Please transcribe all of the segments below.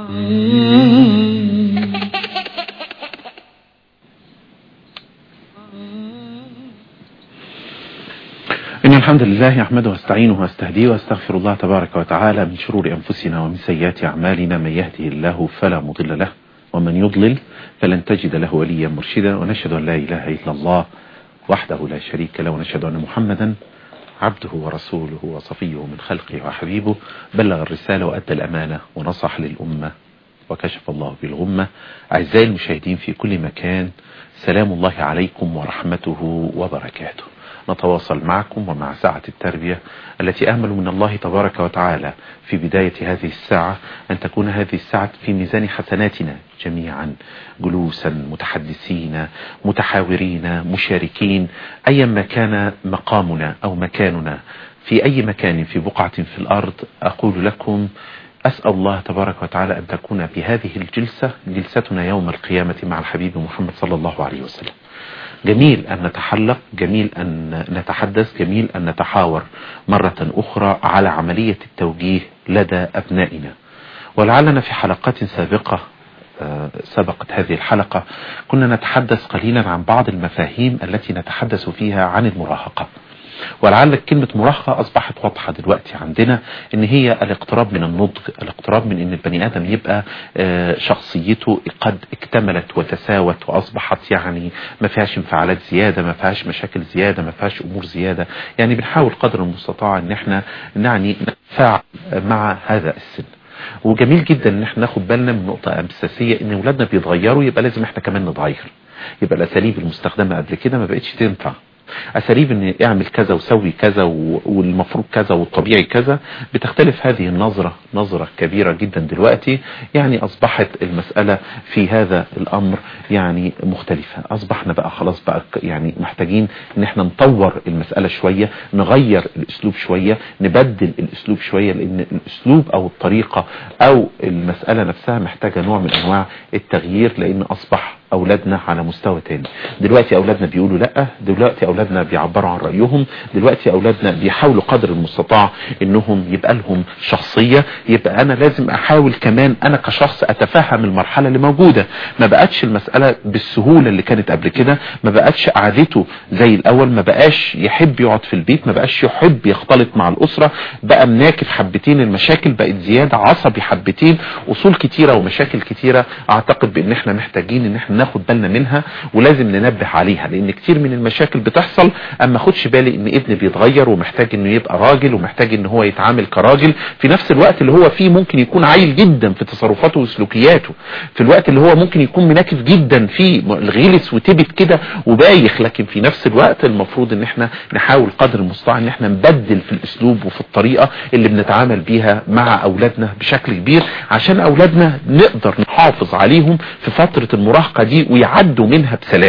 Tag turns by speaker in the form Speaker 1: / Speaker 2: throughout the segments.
Speaker 1: إن الحمد لله أحمده واستعينه واستهديه واستغفر الله تبارك وتعالى من شرور أنفسنا ومن سيئات أعمالنا من يهده الله فلا مضل له ومن يضلل فلن تجد له وليا مرشدا ونشهد أن لا إله إلا الله وحده لا شريك له ونشهد أن محمدا عبده ورسوله وصفيه من خلقه وحبيبه بلغ الرسالة وأدى الأمانة ونصح للأمة وكشف الله بالغمة أعزائي المشاهدين في كل مكان سلام الله عليكم ورحمته وبركاته نتواصل معكم ومع ساعة التربية التي أمل من الله تبارك وتعالى في بداية هذه الساعة أن تكون هذه الساعة في ميزان حسناتنا جميعا جلوسا متحدثين متحاورين مشاركين أيا ما كان مقامنا أو مكاننا في أي مكان في بقعة في الأرض أقول لكم أسأل الله تبارك وتعالى أن تكون في هذه الجلسة جلستنا يوم القيامة مع الحبيب محمد صلى الله عليه وسلم جميل أن نتحلق جميل أن نتحدث جميل أن نتحاور مرة أخرى على عملية التوجيه لدى أبنائنا ولعلنا في حلقات سابقة سبقت هذه الحلقة كنا نتحدث قليلا عن بعض المفاهيم التي نتحدث فيها عن المراهقة ولعل كلمة مراهقة أصبحت واضحة دلوقتي عندنا ان هي الاقتراب من النضج الاقتراب من ان البني آدم يبقى شخصيته قد اكتملت وتساوت وأصبحت يعني ما فيهاش انفعالات زيادة ما فيهاش مشاكل زيادة ما فيهاش أمور زيادة يعني بنحاول قدر المستطاع ان احنا يعني نتفاعل مع هذا السن وجميل جدا ان احنا ناخد بالنا من نقطة اساسية ان اولادنا بيتغيروا يبقى لازم احنا كمان نتغير يبقى الاساليب المستخدمة قبل كده ما بقتش تنفع اساليب ان اعمل كذا وسوي كذا والمفروض كذا والطبيعي كذا بتختلف هذه النظرة نظرة كبيرة جدا دلوقتي يعني اصبحت المسألة في هذا الامر يعني مختلفة اصبحنا بقى خلاص بقى يعني محتاجين ان احنا نطور المسألة شوية نغير الاسلوب شوية نبدل الاسلوب شوية لان الاسلوب او الطريقة او المسألة نفسها محتاجة نوع من انواع التغيير لان اصبح اولادنا على مستوى تاني دلوقتي اولادنا بيقولوا لا دلوقتي اولادنا بيعبروا عن رأيهم دلوقتي اولادنا بيحاولوا قدر المستطاع انهم يبقى لهم شخصية يبقى انا لازم احاول كمان انا كشخص اتفهم المرحلة اللي موجودة ما بقتش المسألة بالسهولة اللي كانت قبل كده ما بقتش قعدته زي الاول ما بقاش يحب يقعد في البيت ما بقاش يحب يختلط مع الاسرة بقى مناكف حبتين المشاكل بقت زيادة عصبي حبتين اصول كتيرة ومشاكل كتيرة اعتقد بان احنا محتاجين ان احنا ناخد بالنا منها ولازم ننبه عليها لان كتير من المشاكل بتحصل اما خدش بالي ان ابني بيتغير ومحتاج انه يبقى راجل ومحتاج ان هو يتعامل كراجل في نفس الوقت اللي هو فيه ممكن يكون عيل جدا في تصرفاته وسلوكياته في الوقت اللي هو ممكن يكون مناكف جدا فيه غلس وتبت كده وبايخ لكن في نفس الوقت المفروض ان احنا نحاول قدر المستطاع ان احنا نبدل في الاسلوب وفي الطريقة اللي بنتعامل بيها مع اولادنا بشكل كبير عشان اولادنا نقدر نحافظ عليهم في فترة المراهقة دي ويعدوا منها بسلام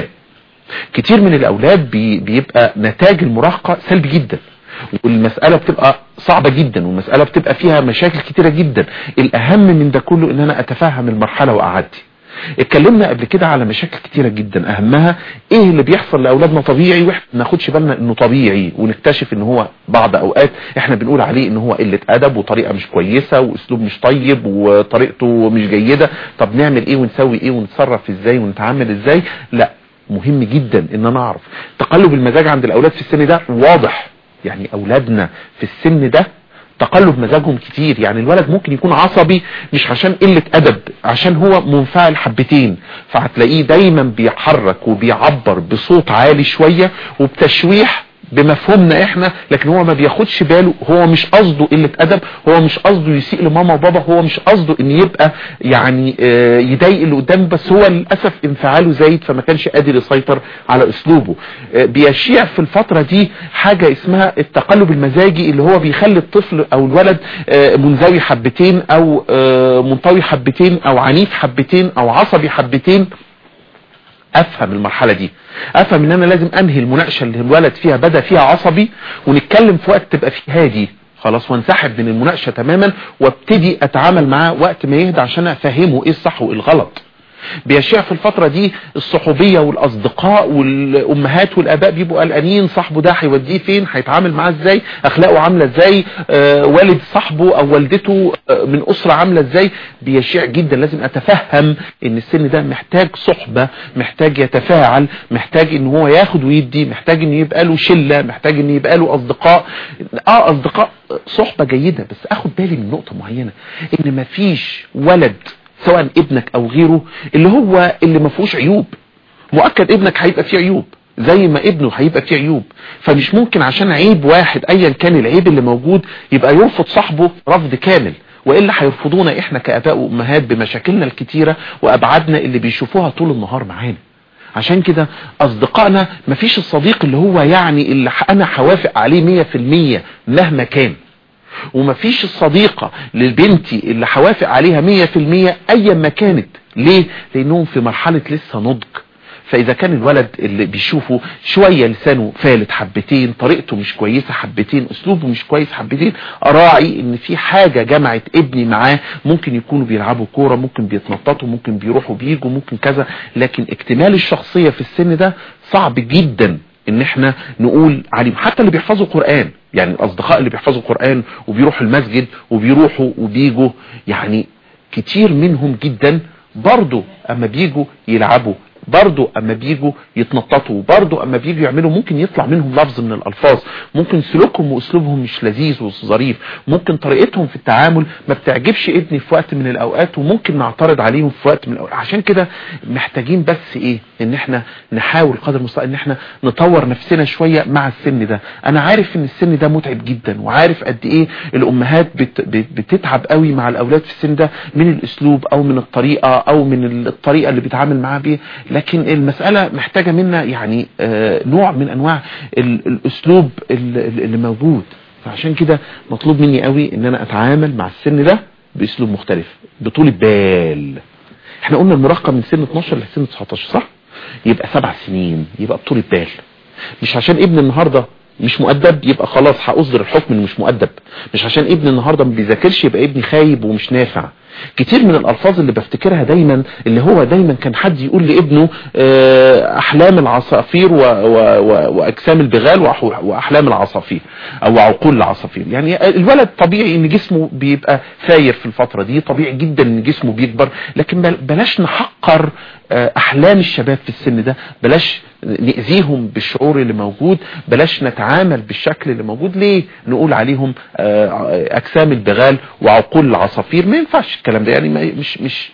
Speaker 1: كتير من الاولاد بي بيبقى نتاج المراهقة سلبي جدا والمسألة بتبقى صعبة جدا والمسألة بتبقى فيها مشاكل كتيرة جدا الاهم من ده كله ان انا اتفهم المرحلة واعدي اتكلمنا قبل كده على مشاكل كتيرة جدا اهمها ايه اللي بيحصل لاولادنا طبيعي واحنا ما ناخدش بالنا انه طبيعي ونكتشف ان هو بعض اوقات احنا بنقول عليه ان هو قلة ادب وطريقة مش كويسة واسلوب مش طيب وطريقته مش جيدة طب نعمل ايه ونسوي ايه ونتصرف ازاي ونتعامل ازاي لا مهم جدا ان انا اعرف تقلب المزاج عند الاولاد في السن ده واضح يعني اولادنا في السن ده تقلب مزاجهم كتير يعني الولد ممكن يكون عصبي مش عشان قلة ادب عشان هو منفعل حبتين فهتلاقيه دايما بيحرك وبيعبر بصوت عالي شوية وبتشويح بمفهومنا احنا لكن هو ما بياخدش باله هو مش قصده قلة ادب هو مش قصده يسيء لماما وبابا هو مش قصده ان يبقى يعني يضايق اللي قدامه بس هو للاسف انفعاله زايد فما كانش قادر يسيطر على اسلوبه بيشيع في الفترة دي حاجة اسمها التقلب المزاجي اللي هو بيخلي الطفل او الولد منزوي حبتين او منطوي حبتين او عنيف حبتين او عصبي حبتين افهم المرحلة دي افهم ان انا لازم انهي المناقشة اللي الولد فيها بدأ فيها عصبي ونتكلم في وقت تبقى فيه هادي خلاص وانسحب من المناقشة تماما وابتدي اتعامل معاه وقت ما يهدى عشان افهمه ايه الصح وايه الغلط بيشيع في الفترة دي الصحوبية والاصدقاء والامهات والاباء بيبقوا قلقانين صاحبه ده هيوديه فين هيتعامل معاه ازاي اخلاقه عاملة ازاي آه والد صاحبه او والدته آه من اسرة عاملة ازاي بيشيع جدا لازم اتفهم ان السن ده محتاج صحبة محتاج يتفاعل محتاج ان هو ياخد ويدي محتاج ان يبقى له شلة محتاج ان يبقى له اصدقاء اه اصدقاء صحبة جيدة بس اخد بالي من نقطة معينة ان مفيش ولد سواء ابنك او غيره اللي هو اللي ما فيهوش عيوب مؤكد ابنك هيبقى فيه عيوب زي ما ابنه هيبقى فيه عيوب فمش ممكن عشان عيب واحد ايا كان العيب اللي موجود يبقى يرفض صاحبه رفض كامل وإلا هيرفضونا إحنا كأباء وأمهات بمشاكلنا الكتيرة وأبعادنا اللي بيشوفوها طول النهار معانا عشان كده أصدقائنا مفيش الصديق اللي هو يعني اللي أنا هوافق عليه مية في المية مهما كان ومفيش الصديقة لبنتي اللي هوافق عليها مية في المية أيا ما كانت ليه؟ لأنهم في مرحلة لسه نضج فاذا كان الولد اللي بيشوفه شوية لسانه فالت حبتين طريقته مش كويسة حبتين اسلوبه مش كويس حبتين اراعي ان في حاجة جمعت ابني معاه ممكن يكونوا بيلعبوا كورة ممكن بيتنططوا ممكن بيروحوا بيجوا ممكن كذا لكن اكتمال الشخصية في السن ده صعب جدا ان احنا نقول عليهم حتى اللي بيحفظوا قرآن يعني الاصدقاء اللي بيحفظوا قرآن وبيروحوا المسجد وبيروحوا وبيجوا يعني كتير منهم جدا برضو اما بيجوا يلعبوا برضو اما بيجوا يتنططوا برضو اما بيجوا يعملوا ممكن يطلع منهم لفظ من الالفاظ ممكن سلوكهم واسلوبهم مش لذيذ وظريف ممكن طريقتهم في التعامل ما بتعجبش ابني في وقت من الاوقات وممكن نعترض عليهم في وقت من الاوقات عشان كده محتاجين بس ايه ان احنا نحاول قدر المستطاع ان احنا نطور نفسنا شوية مع السن ده انا عارف ان السن ده متعب جدا وعارف قد ايه الامهات بت بتتعب قوي مع الاولاد في السن ده من الاسلوب او من الطريقة او من الطريقة اللي بيتعامل معاها بيه لكن المسألة محتاجة منا يعني آه نوع من انواع الاسلوب اللي موجود فعشان كده مطلوب مني قوي ان انا اتعامل مع السن ده باسلوب مختلف بطول بال احنا قلنا المراهقة من سن 12 لسن 19 صح يبقى سبع سنين يبقى بطول بال مش عشان ابن النهاردة مش مؤدب يبقى خلاص هأصدر الحكم انه مش مؤدب مش عشان ابن النهاردة ما بيذاكرش يبقى ابني خايب ومش نافع كتير من الالفاظ اللي بفتكرها دايما اللي هو دايما كان حد يقول لابنه احلام العصافير و و و واجسام البغال واحلام العصافير او عقول العصافير يعني الولد طبيعي ان جسمه بيبقى فاير في الفترة دي طبيعي جدا ان جسمه بيكبر لكن بلاش نحقر احلام الشباب في السن ده بلاش نأذيهم بالشعور اللي موجود بلاش نتعامل بالشكل اللي موجود ليه نقول عليهم اجسام البغال وعقول العصافير ما ينفعش الكلام ده يعني مش مش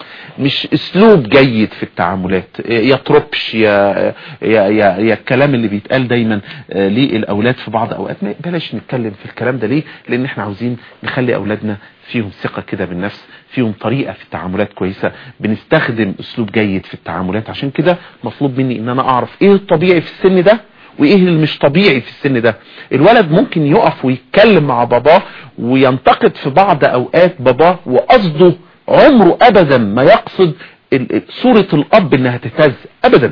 Speaker 1: مش اسلوب جيد في التعاملات يا تروبش يا يا يا, يا الكلام اللي بيتقال دايما للاولاد في بعض اوقات بلاش نتكلم في الكلام ده ليه لان احنا عاوزين نخلي اولادنا فيهم ثقة كده بالنفس فيهم طريقة في التعاملات كويسة بنستخدم اسلوب جيد في التعاملات عشان كده مطلوب مني ان انا اعرف ايه الطبيعي في السن ده وايه اللي مش طبيعي في السن ده الولد ممكن يقف ويتكلم مع باباه وينتقد في بعض اوقات باباه وقصده عمره ابدا ما يقصد صورة الاب انها تهتز ابدا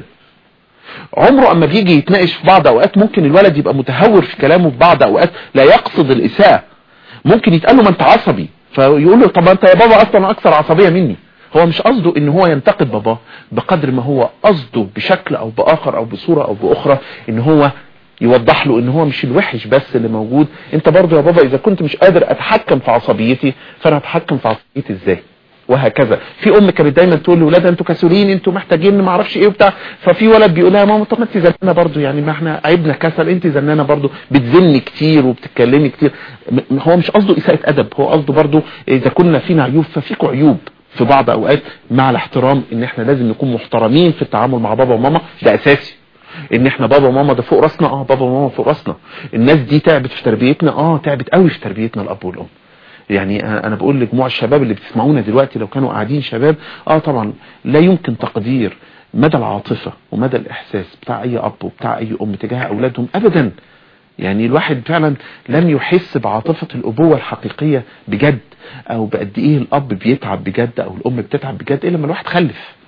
Speaker 1: عمره اما بيجي يتناقش في بعض اوقات ممكن الولد يبقى متهور في كلامه في بعض اوقات لا يقصد الاساءة ممكن يتقال له ما انت عصبي فيقول له طب انت يا بابا اصلا اكثر عصبية مني هو مش قصده ان هو ينتقد باباه بقدر ما هو قصده بشكل او باخر او بصورة او باخرى ان هو يوضح له ان هو مش الوحش بس اللي موجود انت برضو يا بابا اذا كنت مش قادر اتحكم في عصبيتي فانا هتحكم في عصبيتي ازاي وهكذا في ام كانت دايما تقول لاولادها انتوا كسولين انتوا محتاجين ما اعرفش ايه وبتاع ففي ولد بيقول لها يا ماما طب ما انت زنانه برضو يعني ما احنا عيبنا كسل انت زنانه برضو بتزني كتير وبتتكلمي كتير هو مش قصده اساءه ادب هو قصده برضو اذا كنا فينا عيوب ففيكوا عيوب في بعض اوقات مع الاحترام ان احنا لازم نكون محترمين في التعامل مع بابا وماما ده اساسي ان احنا بابا وماما ده فوق راسنا اه بابا وماما فوق راسنا الناس دي تعبت في تربيتنا اه تعبت قوي في تربيتنا الاب والام يعني انا بقول لجموع الشباب اللي بتسمعونا دلوقتي لو كانوا قاعدين شباب اه طبعا لا يمكن تقدير مدى العاطفة ومدى الاحساس بتاع اي اب وبتاع اي ام تجاه اولادهم ابدا يعني الواحد فعلا لم يحس بعاطفة الابوة الحقيقية بجد او بقد ايه الاب بيتعب بجد او الام بتتعب بجد الا لما الواحد خلف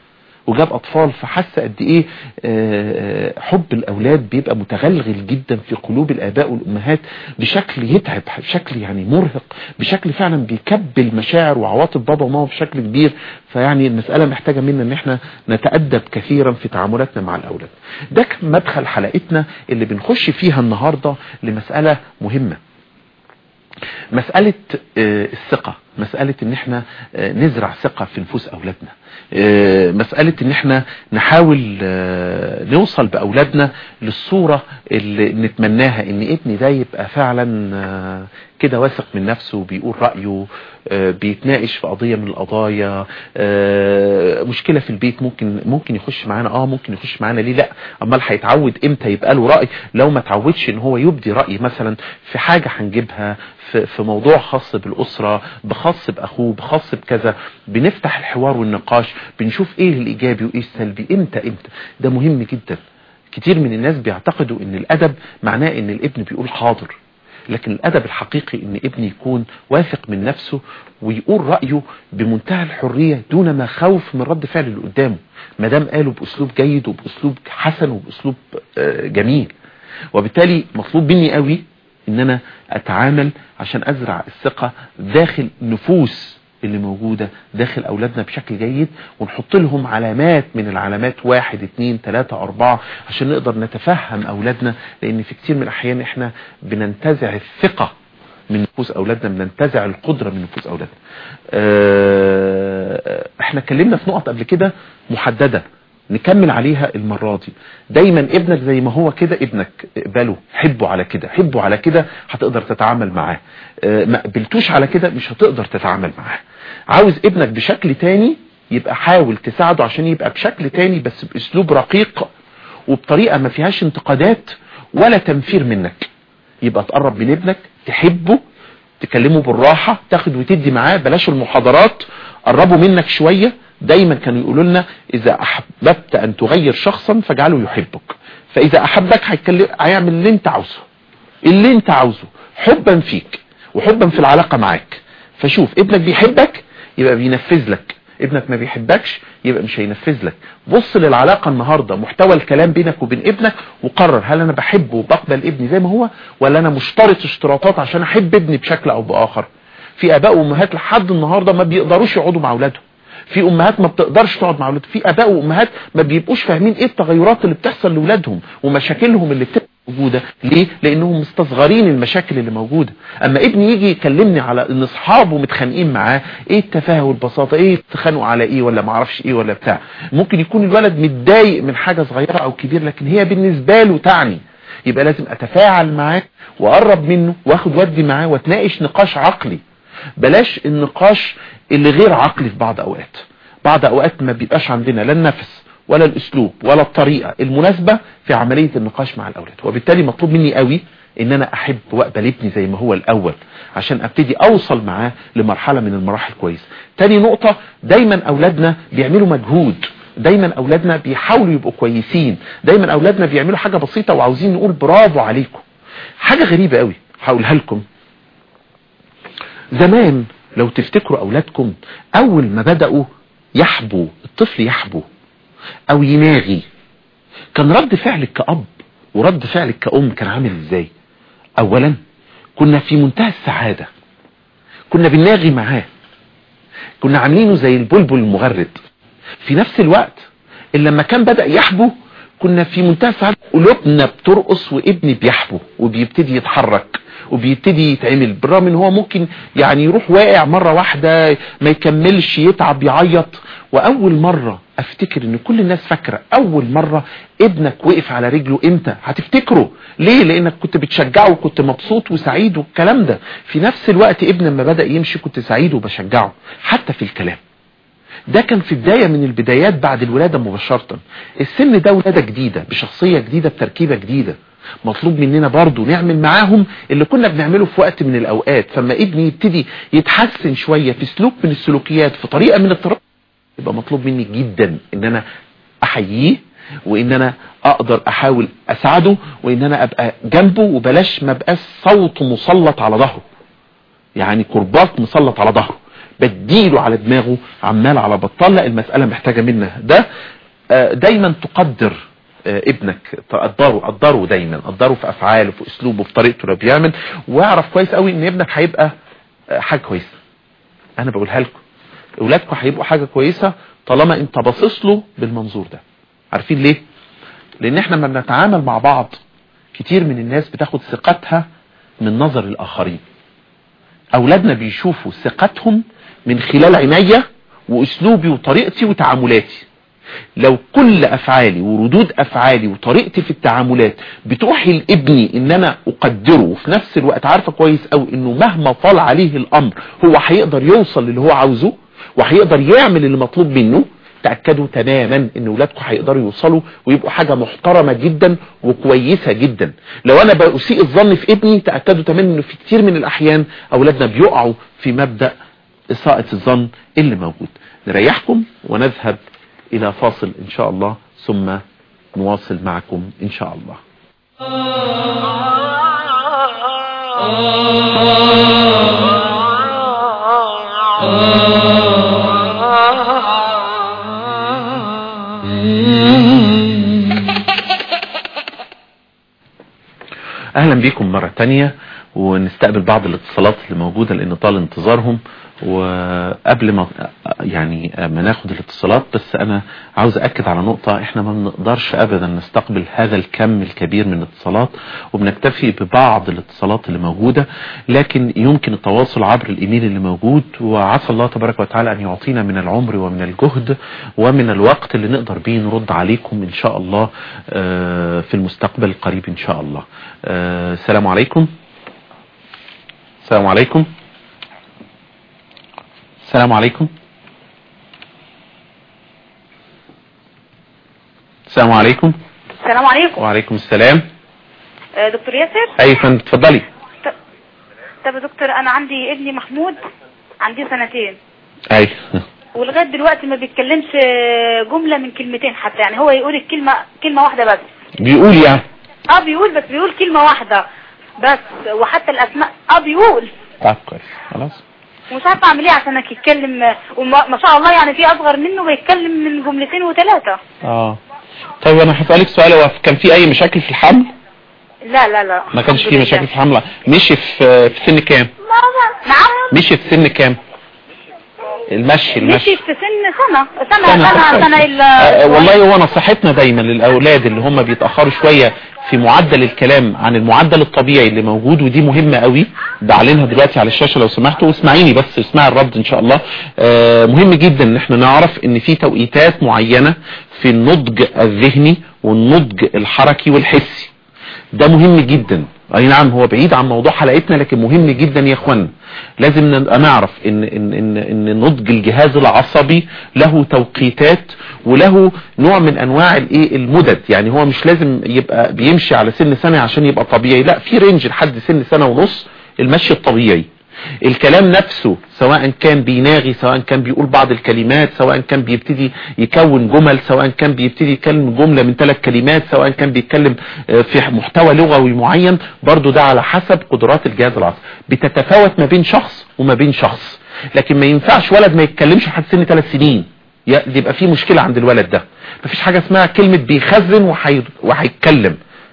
Speaker 1: وجاب اطفال فحس قد ايه آه، حب الاولاد بيبقى متغلغل جدا في قلوب الاباء والامهات بشكل يتعب بشكل يعني مرهق بشكل فعلا بيكبل مشاعر وعواطف بابا وماما بشكل كبير فيعني المسألة محتاجة منا ان احنا نتأدب كثيرا في تعاملاتنا مع الاولاد ده كان مدخل حلقتنا اللي بنخش فيها النهاردة لمسألة مهمة مسألة آه، الثقة مسألة ان احنا آه، نزرع ثقة في نفوس اولادنا آه، مسألة ان احنا نحاول نوصل باولادنا للصورة اللي نتمناها ان ابني ده يبقى فعلا كده واثق من نفسه بيقول رأيه بيتناقش في قضية من القضايا مشكلة في البيت ممكن ممكن يخش معانا اه ممكن يخش معانا ليه لا امال هيتعود امتى يبقى له رأي لو ما تعودش ان هو يبدي رأي مثلا في حاجة هنجيبها في, في موضوع خاص بالأسرة بخاص بأخوه بخاص بكذا بنفتح الحوار والنقاش بنشوف ايه الإيجابي وايه السلبي امتى امتى ده مهم جدا كتير من الناس بيعتقدوا ان الأدب معناه ان الابن بيقول حاضر لكن الأدب الحقيقي ان ابني يكون واثق من نفسه ويقول رأيه بمنتهى الحرية دون ما خوف من رد فعل اللي قدامه ما دام قاله بأسلوب جيد وبأسلوب حسن وبأسلوب آه، جميل وبالتالي مطلوب مني قوي ان انا اتعامل عشان ازرع الثقة داخل نفوس اللي موجودة داخل اولادنا بشكل جيد ونحط لهم علامات من العلامات واحد اتنين تلاتة اربعة عشان نقدر نتفهم اولادنا لان في كتير من الاحيان احنا بننتزع الثقة من نفوس اولادنا بننتزع القدرة من نفوس اولادنا اه احنا اتكلمنا في نقط قبل كده محددة نكمل عليها المرة دي دايما ابنك زي ما هو كده ابنك اقبله حبه على كده حبه على كده هتقدر تتعامل معاه اه، ما قبلتوش على كده مش هتقدر تتعامل معاه عاوز ابنك بشكل تاني يبقى حاول تساعده عشان يبقى بشكل تاني بس باسلوب رقيق وبطريقة ما فيهاش انتقادات ولا تنفير منك يبقى تقرب من ابنك تحبه تكلمه بالراحة تاخد وتدي معاه بلاش المحاضرات قربوا منك شوية دايما كانوا يقولوا لنا اذا احببت ان تغير شخصا فاجعله يحبك فاذا احبك هيكلم هيعمل اللي انت عاوزه اللي انت عاوزه حبا فيك وحبا في العلاقة معاك فشوف ابنك بيحبك يبقى بينفذ لك ابنك ما بيحبكش يبقى مش هينفذ لك بص للعلاقة النهاردة محتوى الكلام بينك وبين ابنك وقرر هل انا بحبه وبقبل ابني زي ما هو ولا انا مشترط اشتراطات عشان احب ابني بشكل او باخر في اباء وامهات لحد النهاردة ما بيقدروش يقعدوا مع اولادهم في امهات ما بتقدرش تقعد مع اولادها في اباء وامهات ما بيبقوش فاهمين ايه التغيرات اللي بتحصل لاولادهم ومشاكلهم اللي بتبقى موجودة ليه لانهم مستصغرين المشاكل اللي موجودة اما ابني يجي يكلمني على ان اصحابه متخانقين معاه ايه التفاهه والبساطة ايه اتخانقوا على ايه ولا ما اعرفش ايه ولا بتاع ممكن يكون الولد متضايق من حاجة صغيرة او كبيرة لكن هي بالنسبة له تعني يبقى لازم اتفاعل معاه واقرب منه واخد ودي معاه واتناقش نقاش عقلي بلاش النقاش اللي غير عقلي في بعض اوقات بعض اوقات ما بيبقاش عندنا لا النفس ولا الاسلوب ولا الطريقة المناسبة في عملية النقاش مع الاولاد وبالتالي مطلوب مني قوي ان انا احب واقبل ابني زي ما هو الاول عشان ابتدي اوصل معاه لمرحلة من المراحل كويس تاني نقطة دايما اولادنا بيعملوا مجهود دايما اولادنا بيحاولوا يبقوا كويسين دايما اولادنا بيعملوا حاجة بسيطة وعاوزين نقول برافو عليكم حاجة غريبة قوي هقولها لكم زمان لو تفتكروا اولادكم اول ما بدأوا يحبوا الطفل يحبوا او يناغي كان رد فعلك كأب ورد فعلك كأم كان عامل ازاي اولا كنا في منتهى السعادة كنا بنناغي معاه كنا عاملينه زي البلبل المغرد في نفس الوقت اللي لما كان بدأ يحبو كنا في منتهى السعادة قلوبنا بترقص وابني بيحبو وبيبتدي يتحرك وبيبتدي يتعمل بالرغم ان هو ممكن يعني يروح واقع مرة واحدة ما يكملش يتعب يعيط واول مرة افتكر ان كل الناس فاكرة اول مرة ابنك وقف على رجله امتى هتفتكره ليه لانك كنت بتشجعه وكنت مبسوط وسعيد والكلام ده في نفس الوقت ابن لما بدأ يمشي كنت سعيد وبشجعه حتى في الكلام ده كان في بداية من البدايات بعد الولادة مباشرة السن ده ولادة جديدة بشخصية جديدة بتركيبة جديدة مطلوب مننا برضو نعمل معاهم اللي كنا بنعمله في وقت من الاوقات فما ابني يبتدي يتحسن شوية في سلوك من السلوكيات في طريقة من الطرق يبقى مطلوب مني جدا ان انا احييه وان انا اقدر احاول اساعده وان انا ابقى جنبه وبلاش ما بقاش صوته مسلط على ظهره يعني كرباط مسلط على ظهره بديله على دماغه عمال على بطال لا المسألة محتاجة منا ده آه، دايما تقدر آه، ابنك تقدره قدره دايما قدره في افعاله في اسلوبه في طريقته اللي بيعمل واعرف كويس قوي ان ابنك هيبقى آه، حاجه كويسه انا بقولها لكم اولادكم هيبقوا حاجه كويسه طالما انت باصص له بالمنظور ده عارفين ليه لان احنا لما بنتعامل مع بعض كتير من الناس بتاخد ثقتها من نظر الاخرين اولادنا بيشوفوا ثقتهم من خلال عينيا واسلوبي وطريقتي وتعاملاتي لو كل افعالي وردود افعالي وطريقتي في التعاملات بتوحي لابني ان انا اقدره وفي نفس الوقت عارفه كويس قوي انه مهما طال عليه الامر هو هيقدر يوصل للي هو عاوزه وهيقدر يعمل اللي مطلوب منه تأكدوا تماما ان ولادكم هيقدروا يوصلوا ويبقوا حاجة محترمة جدا وكويسة جدا لو انا بأسيء الظن في ابني تأكدوا تماما انه في كتير من الاحيان اولادنا بيقعوا في مبدأ اساءة الظن اللي موجود نريحكم ونذهب الى فاصل ان شاء الله ثم نواصل معكم ان شاء الله اهلا بكم مرة تانية ونستقبل بعض الاتصالات اللي موجودة لان طال انتظارهم وقبل ما يعني ما ناخد الاتصالات بس انا عاوز اكد على نقطة احنا ما بنقدرش ابدا نستقبل هذا الكم الكبير من الاتصالات وبنكتفي ببعض الاتصالات اللي موجودة لكن يمكن التواصل عبر الايميل اللي موجود وعسى الله تبارك وتعالى ان يعطينا من العمر ومن الجهد ومن الوقت اللي نقدر بيه نرد عليكم ان شاء الله في المستقبل القريب ان شاء الله السلام عليكم السلام عليكم السلام عليكم السلام عليكم
Speaker 2: السلام عليكم
Speaker 1: وعليكم السلام
Speaker 2: آه، دكتور ياسر
Speaker 1: اي فندم اتفضلي
Speaker 2: ط- طب يا دكتور انا عندي ابني محمود عندي سنتين
Speaker 1: اي
Speaker 2: ولغايه دلوقتي ما بيتكلمش آه، جمله من كلمتين حتى يعني هو يقول الكلمه كلمه واحده بس
Speaker 1: بيقول يعني
Speaker 2: اه بيقول بس بيقول كلمه واحده بس وحتى الاسماء اه بيقول
Speaker 1: طب كويس خلاص
Speaker 2: ومش عارفه اعمل ايه عشان يتكلم آه، وما ما شاء الله يعني في اصغر منه بيتكلم من جملتين وثلاثه
Speaker 1: اه طيب انا هسألك سؤال هو كان في اي مشاكل في الحمل
Speaker 2: لا لا لا
Speaker 1: ما كانش
Speaker 2: الحمد
Speaker 1: في
Speaker 2: لله.
Speaker 1: مشاكل في الحمل مشي في في سن كام
Speaker 2: نعم
Speaker 1: مشي في سن كام المشي
Speaker 2: مشي
Speaker 1: المشي
Speaker 2: في سن سنه سنه سنه سنه
Speaker 1: آه،
Speaker 2: الا
Speaker 1: والله هو نصيحتنا دايما للاولاد اللي هم بيتاخروا شويه في معدل الكلام عن المعدل الطبيعي اللي موجود ودي مهمه قوي بعلنها دلوقتي على الشاشه لو سمحتوا واسمعيني بس اسمعي الرد ان شاء الله آه، مهم جدا ان احنا نعرف ان في توقيتات معينه في النضج الذهني والنضج الحركي والحسي ده مهم جدا اي نعم هو بعيد عن موضوع حلقتنا لكن مهم جدا يا اخوانا لازم نبقى نعرف ان ان ان ان نضج الجهاز العصبي له توقيتات وله نوع من انواع الايه المدد يعني هو مش لازم يبقى بيمشي على سن سنه عشان يبقى طبيعي لا في رينج لحد سن سنه ونص المشي الطبيعي الكلام نفسه سواء كان بيناغي سواء كان بيقول بعض الكلمات سواء كان بيبتدي يكون جمل سواء كان بيبتدي يتكلم جملة من ثلاث كلمات سواء كان بيتكلم آه، في محتوى لغوي معين برضو ده على حسب قدرات الجهاز العصبي بتتفاوت ما بين شخص وما بين شخص لكن ما ينفعش ولد ما يتكلمش لحد سن ثلاث سنين ي- يبقى في مشكلة عند الولد ده مفيش حاجة اسمها كلمة بيخزن وحي- وهيتكلم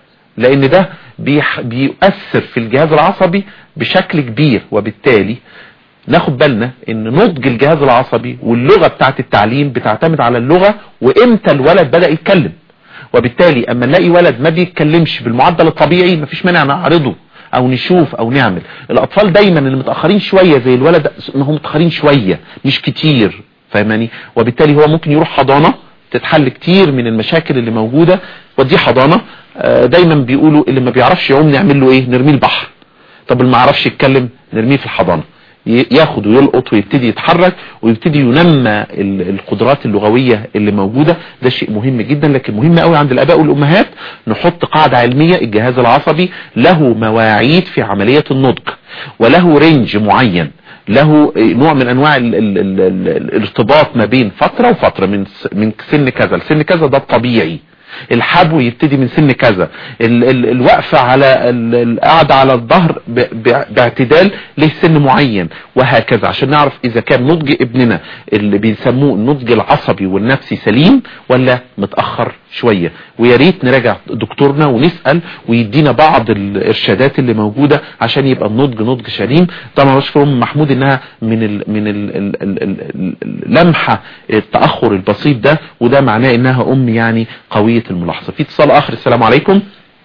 Speaker 1: لان ده بيح بيؤثر في الجهاز العصبي بشكل كبير وبالتالي ناخد بالنا ان نضج الجهاز العصبي واللغة بتاعت التعليم بتعتمد على اللغة وامتى الولد بدأ يتكلم وبالتالي اما نلاقي ولد ما بيتكلمش بالمعدل الطبيعي مفيش مانع نعرضه او نشوف او نعمل الاطفال دايما اللي متاخرين شويه زي الولد ده، ما هم متاخرين شويه مش كتير فاهماني وبالتالي هو ممكن يروح حضانه تتحل كتير من المشاكل اللي موجوده ودي حضانه آه، دايما بيقولوا اللي ما بيعرفش يعوم نعمل له ايه نرميه البحر طب اللي ما يعرفش يتكلم نرميه في الحضانه ي- ياخد ويلقط ويبتدي يتحرك ويبتدي ينمى ال- القدرات اللغوية اللي موجودة ده شيء مهم جدا لكن مهم قوي عند الاباء والامهات نحط قاعدة علمية الجهاز العصبي له مواعيد في عملية النضج وله رينج معين له نوع من انواع ال ال ال ال الارتباط ما بين فترة وفترة من س- من سن كذا لسن كذا ده الطبيعي الحبو يبتدي من سن كذا ال ال الوقفة على ال- القعدة على الظهر ب- ب- باعتدال له سن معين وهكذا عشان نعرف اذا كان نضج ابننا اللي بيسموه النضج العصبي والنفسي سليم ولا متأخر شوية ويا ريت نراجع دكتورنا ونسأل ويدينا بعض الارشادات اللي موجودة عشان يبقى النضج نضج سليم طبعا بشكر ام محمود انها من ال من ال ال ال ال ال لمحة التأخر البسيط ده وده معناه انها ام يعني قوية الملاحظة في اتصال اخر السلام عليكم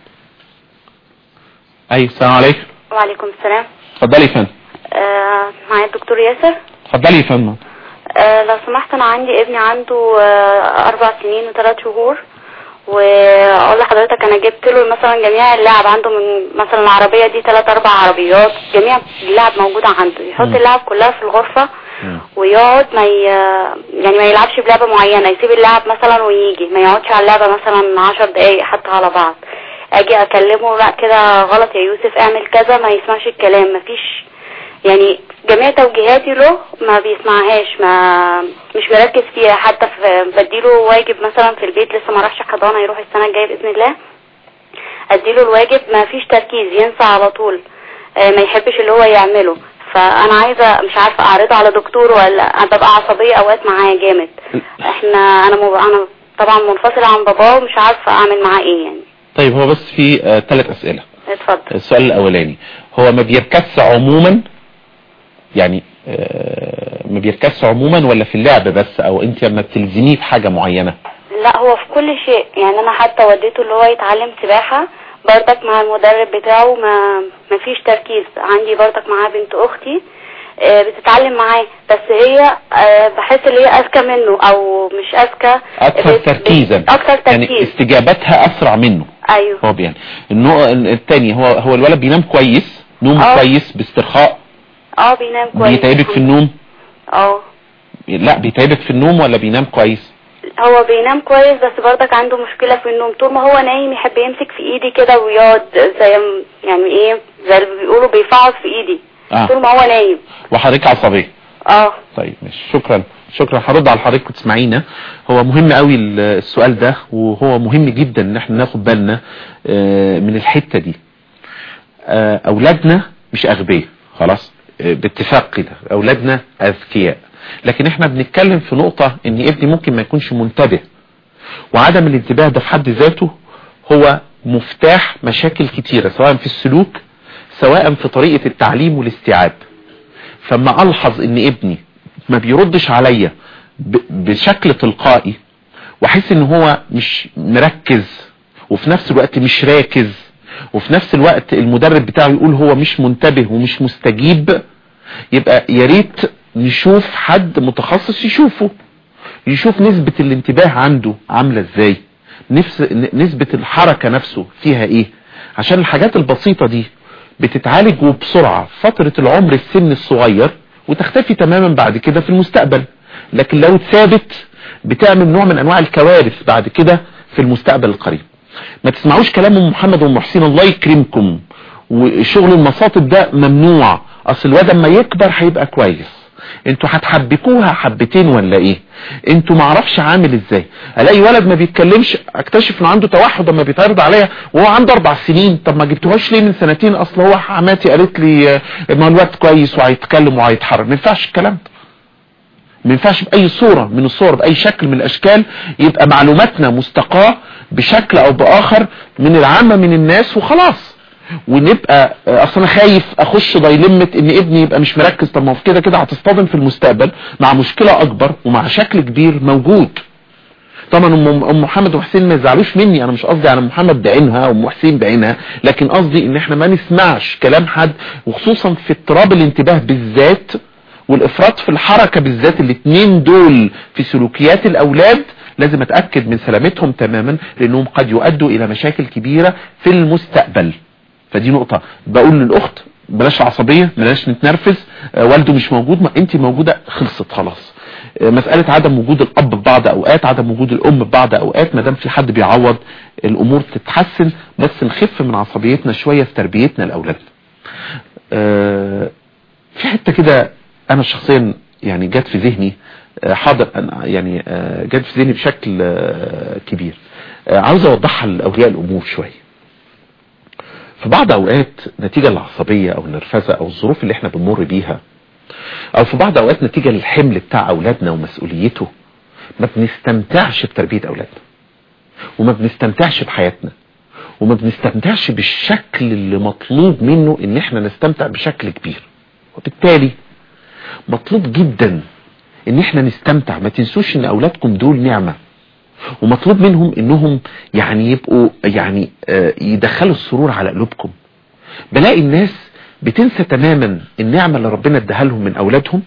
Speaker 1: اي السلام عليكم
Speaker 2: وعليكم السلام
Speaker 1: اتفضلي يا فندم
Speaker 2: آه معايا الدكتور ياسر
Speaker 1: اتفضلي يا فندم
Speaker 2: آه لو سمحت انا عندي ابني عنده آه اربع سنين وثلاث شهور واقول لحضرتك انا جبت له مثلا جميع اللعب عنده من مثلا العربيه دي ثلاث اربع عربيات جميع اللعب موجوده عنده يحط
Speaker 1: مم.
Speaker 2: اللعب كلها في الغرفه
Speaker 1: مم.
Speaker 2: ويقعد ما ي... يعني ما يلعبش بلعبه معينه يسيب اللعب مثلا ويجي ما يقعدش على اللعبه مثلا عشر دقايق حتى على بعض اجي اكلمه لا كده غلط يا يوسف اعمل كذا ما يسمعش الكلام ما فيش يعني جميع توجيهاتي له ما بيسمعهاش ما مش مركز فيها حتى في بديله واجب مثلا في البيت لسه ما راحش حضانه يروح السنه الجايه باذن الله اديله الواجب ما فيش تركيز ينسى على طول آه، ما يحبش اللي هو يعمله فانا عايزه مش عارفه اعرضه على دكتور ولا انا ببقى عصبيه اوقات معاه جامد احنا انا مب... انا طبعا منفصله عن باباه ومش عارفه اعمل معاه ايه يعني
Speaker 1: طيب هو بس في ثلاث اسئلة
Speaker 2: اتفضل
Speaker 1: السؤال الاولاني هو ما بيركزش عموما يعني آه، ما بيركزش عموما ولا في اللعب بس او انت لما بتلزميه في حاجة معينة
Speaker 2: لا هو في كل شيء يعني انا حتى وديته اللي هو يتعلم سباحة برضك مع المدرب بتاعه ما ما فيش تركيز عندي برضك معاه بنت اختي آه، بتتعلم معاه بس هي آه، بحس ان هي اذكى منه او مش اذكى
Speaker 1: اكثر
Speaker 2: بت-
Speaker 1: تركيزا
Speaker 2: بت- اكثر
Speaker 1: يعني
Speaker 2: تركيز
Speaker 1: استجابتها اسرع منه
Speaker 2: ايوه
Speaker 1: هو بيعني النوع الثاني هو هو الولد بينام كويس نوم
Speaker 2: آه.
Speaker 1: كويس باسترخاء
Speaker 2: اه بينام كويس
Speaker 1: بيتعبك في النوم
Speaker 2: اه
Speaker 1: لا بيتعبك في النوم ولا بينام كويس
Speaker 2: هو بينام كويس بس برضك عنده مشكلة في النوم طول ما هو نايم يحب يمسك في ايدي كده ويقعد زي م- يعني ايه زي اللي بيقولوا بيفعص في ايدي
Speaker 1: اه
Speaker 2: طول ما هو نايم
Speaker 1: وحضرتك عصبيه
Speaker 2: اه
Speaker 1: طيب ماشي شكرا شكرا هرد على حضرتك وتسمعينا هو مهم قوي ال- السؤال ده وهو مهم جدا ان احنا ناخد بالنا آه، من الحتة دي آه، اولادنا مش اغبياء خلاص آه، باتفاق كده اولادنا اذكياء لكن احنا بنتكلم في نقطة ان ابني ممكن ما يكونش منتبه وعدم الانتباه ده في حد ذاته هو مفتاح مشاكل كتيرة سواء في السلوك سواء في طريقة التعليم والاستيعاب فما الحظ ان ابني ما بيردش عليا ب- بشكل تلقائي واحس ان هو مش مركز وفي نفس الوقت مش راكز وفي نفس الوقت المدرب بتاعه يقول هو مش منتبه ومش مستجيب يبقى يا ريت نشوف حد متخصص يشوفه يشوف نسبة الانتباه عنده عاملة ازاي نفس نسبة الحركة نفسه فيها ايه عشان الحاجات البسيطة دي بتتعالج وبسرعة في فترة العمر السن الصغير وتختفي تماما بعد كده في المستقبل لكن لو اتثابت بتعمل نوع من انواع الكوارث بعد كده في المستقبل القريب ما تسمعوش كلام ام محمد وام محسين الله يكرمكم وشغل المصاطب ده ممنوع اصل الواد اما يكبر هيبقى كويس انتوا هتحبكوها حبتين ولا ايه انتوا معرفش عامل ازاي الاقي ولد ما بيتكلمش اكتشف انه عنده توحد اما بيتعرض عليا وهو عنده اربع سنين طب ما جبتوهاش ليه من سنتين اصل هو حماتي قالت لي آه، ما الواد كويس وهيتكلم وهيتحرك ما ينفعش الكلام ده ما ينفعش بأي صورة من الصور بأي شكل من الأشكال يبقى معلوماتنا مستقاة بشكل أو بآخر من العامة من الناس وخلاص ونبقى آه، اصل انا خايف اخش ضيلمة ان ابني يبقى مش مركز طب ما هو كده كده هتصطدم في المستقبل مع مشكلة اكبر ومع شكل كبير موجود طبعا ام ام محمد وحسين ما يزعلوش مني انا مش قصدي على محمد بعينها وام حسين بعينها لكن قصدي ان احنا ما نسمعش كلام حد وخصوصا في اضطراب الانتباه بالذات والافراط في الحركة بالذات الاتنين دول في سلوكيات الاولاد لازم اتأكد من سلامتهم تماما لانهم قد يؤدوا الى مشاكل كبيرة في المستقبل فدي نقطة بقول للاخت بلاش العصبية بلاش نتنرفز آه، والده مش موجود ما انت موجودة خلصت خلاص آه، مسألة عدم وجود الاب في بعض اوقات عدم وجود الام في بعض اوقات ما دام في حد بيعوض الامور تتحسن بس نخف من عصبيتنا شوية في تربيتنا لاولادنا آه، في حتة كده انا شخصيا يعني جت في ذهني آه، حاضر أنا يعني آه، جت في ذهني بشكل آه، كبير آه، عاوز اوضحها لاولياء الامور شويه في بعض اوقات نتيجة العصبية او النرفزة او الظروف اللي احنا بنمر بيها او في بعض اوقات نتيجة للحمل بتاع اولادنا ومسؤوليته ما بنستمتعش بتربية اولادنا وما بنستمتعش بحياتنا وما بنستمتعش بالشكل اللي مطلوب منه ان احنا نستمتع بشكل كبير وبالتالي مطلوب جدا ان احنا نستمتع ما تنسوش ان اولادكم دول نعمة ومطلوب منهم انهم يعني يبقوا يعني آه، يدخلوا السرور على قلوبكم بلاقي الناس بتنسى تماما النعمة اللي ربنا اداها لهم من اولادهم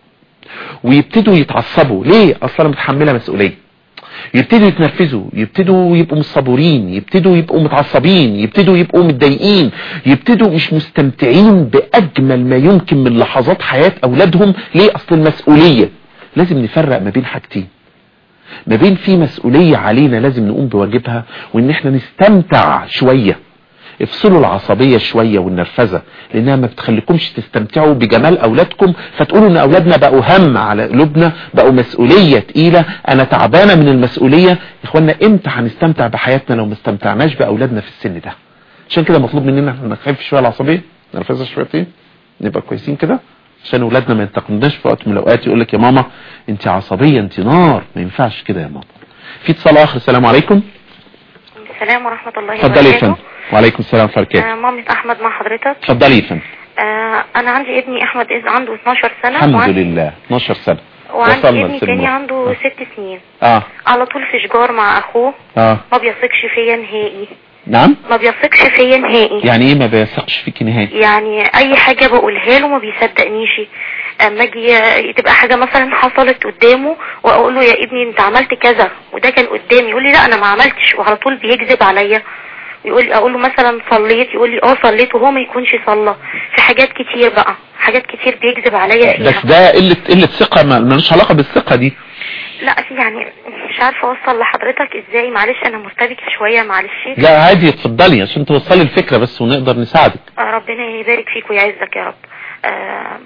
Speaker 1: ويبتدوا يتعصبوا ليه اصلا متحملة مسؤولية يبتدوا يتنرفزوا يبتدوا يبقوا مش صبورين يبتدوا يبقوا متعصبين يبتدوا يبقوا متضايقين يبتدوا مش مستمتعين باجمل ما يمكن من لحظات حياة اولادهم ليه اصل المسؤولية لازم نفرق ما بين حاجتين ما بين في مسؤولية علينا لازم نقوم بواجبها وان احنا نستمتع شوية افصلوا العصبية شوية والنرفزة لانها ما بتخليكمش تستمتعوا بجمال اولادكم فتقولوا ان اولادنا بقوا هم على قلوبنا بقوا مسؤولية تقيلة انا تعبانة من المسؤولية يا اخوانا امتى هنستمتع بحياتنا لو ما استمتعناش باولادنا في السن ده عشان كده مطلوب مننا احنا نخفف شوية العصبية نرفزها شويتين نبقى كويسين كده عشان اولادنا ما ينتقدناش في وقت من الاوقات يقول لك يا ماما انت عصبية انت نار ما ينفعش كده يا ماما في اتصال اخر السلام عليكم
Speaker 3: السلام ورحمة الله
Speaker 1: اتفضلي يا
Speaker 3: وبركاته
Speaker 1: فندم وعليكم السلام ورحمة الله
Speaker 3: آه، مامة أحمد مع حضرتك
Speaker 1: اتفضلي يا فندم
Speaker 3: آه، أنا عندي ابني أحمد إذ عنده 12 سنة
Speaker 1: الحمد
Speaker 3: وعندي,
Speaker 1: لله 12 سنة
Speaker 3: وعندي
Speaker 1: وصلنا
Speaker 3: ابني
Speaker 1: لسن
Speaker 3: تاني
Speaker 1: المراهقة.
Speaker 3: عنده 6 سنين
Speaker 1: اه
Speaker 3: على طول في شجار مع أخوه
Speaker 1: اه
Speaker 3: ما بيثقش فيا نهائي
Speaker 1: نعم
Speaker 3: ما بيثقش فيا نهائي
Speaker 1: يعني ايه ما بيثقش فيك نهائي
Speaker 3: يعني أي حاجة بقولها له ما بيصدقنيش اما اجي تبقى حاجة مثلا حصلت قدامه واقول له يا ابني انت عملت كذا وده كان قدامي يقول لي لا انا ما عملتش وعلى طول بيكذب عليا يقول اقول له مثلا صليت يقول لي اه صليت وهو ما يكونش صلى في حاجات كتير بقى حاجات كتير بيكذب عليا فيها
Speaker 1: بس ده قلة قلة ثقة ما- ملوش علاقة بالثقة دي
Speaker 3: لا في يعني مش عارفه اوصل لحضرتك ازاي معلش انا مرتبكه شويه معلش
Speaker 1: لا عادي اتفضلي عشان توصلي الفكرة بس ونقدر نساعدك
Speaker 3: آه، ربنا يبارك فيك ويعزك يا رب آه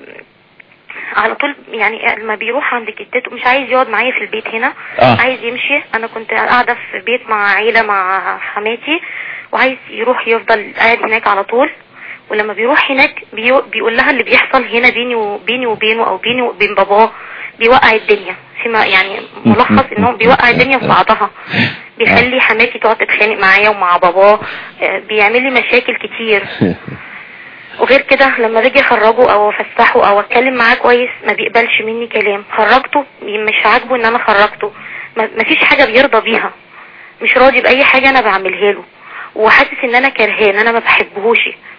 Speaker 3: على طول يعني لما بيروح عند جدته مش عايز يقعد معايا في البيت هنا
Speaker 1: آه.
Speaker 3: عايز يمشي انا كنت قاعده في بيت مع عيله مع حماتي وعايز يروح يفضل قاعد هناك على طول ولما بيروح هناك بيو بيقول لها اللي بيحصل هنا بيني وبيني وبينه او بيني وبين باباه بيوقع الدنيا فيما يعني ملخص ان هو بيوقع الدنيا في بعضها بيخلي حماتي تقعد تتخانق معايا ومع باباه آه، بيعمل لي مشاكل كتير وغير كده لما باجي اخرجه او افسحه او اتكلم معاه كويس ما بيقبلش مني كلام خرجته مش عاجبه ان انا خرجته ما ما فيش حاجه بيرضى بيها مش راضي باي حاجه انا بعملها له وحاسس ان انا كرهاه ان انا ما بحبهوش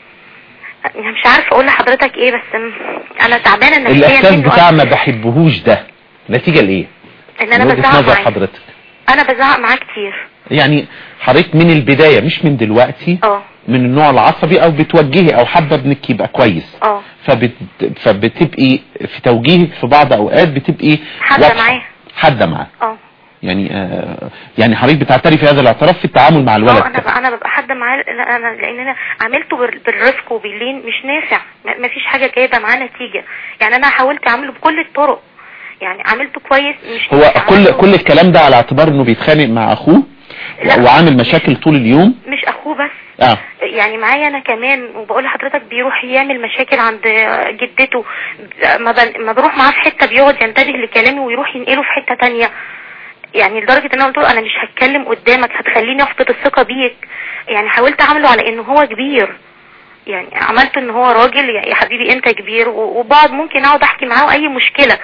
Speaker 3: يعني مش عارفه اقول لحضرتك ايه بس م- انا تعبانه نفسيا
Speaker 1: الاحساس
Speaker 3: منه
Speaker 1: بتاع
Speaker 3: أوي.
Speaker 1: ما بحبهوش ده نتيجة لايه
Speaker 3: ان انا
Speaker 1: من وجهة
Speaker 3: بزعق
Speaker 1: نظر
Speaker 3: معاه
Speaker 1: حضرتك
Speaker 3: انا بزعق معاه كتير
Speaker 1: يعني حضرتك من البداية مش من دلوقتي
Speaker 3: اه
Speaker 1: من النوع العصبي او بتوجهي او حابة ابنك يبقى كويس
Speaker 3: اه
Speaker 1: فبت... فبتبقي في توجيهك في بعض اوقات بتبقي
Speaker 3: حادة
Speaker 1: واضحة.
Speaker 3: معاه.
Speaker 1: حادة معاه
Speaker 3: اه
Speaker 1: يعني آه يعني حضرتك بتعترفي هذا الاعتراف في التعامل مع الولد
Speaker 3: اه انا بقى انا ببقى حد معاه لا، انا لان انا عملته بال- بالرفق وباللين مش نافع ما ما فيش حاجه جايبه معاه نتيجه يعني انا حاولت اعمله بكل الطرق يعني عملته كويس مش
Speaker 1: هو
Speaker 3: نافع.
Speaker 1: كل
Speaker 3: عملته-
Speaker 1: كل الكلام ده على اعتبار انه بيتخانق مع اخوه
Speaker 3: لا.
Speaker 1: وعامل مشاكل طول اليوم
Speaker 3: مش اخوه بس
Speaker 1: اه
Speaker 3: يعني معايا انا كمان وبقول لحضرتك بيروح يعمل مشاكل عند جدته ما, بن... ما بروح معاه في حته بيقعد ينتبه لكلامي ويروح ينقله في حته تانية يعني لدرجه ان انا قلت له انا مش هتكلم قدامك هتخليني افقد الثقه بيك يعني حاولت اعمله على انه هو كبير يعني عملت ان هو راجل يا يا حبيبي انت كبير و- وبقعد ممكن اقعد احكي معاه اي مشكله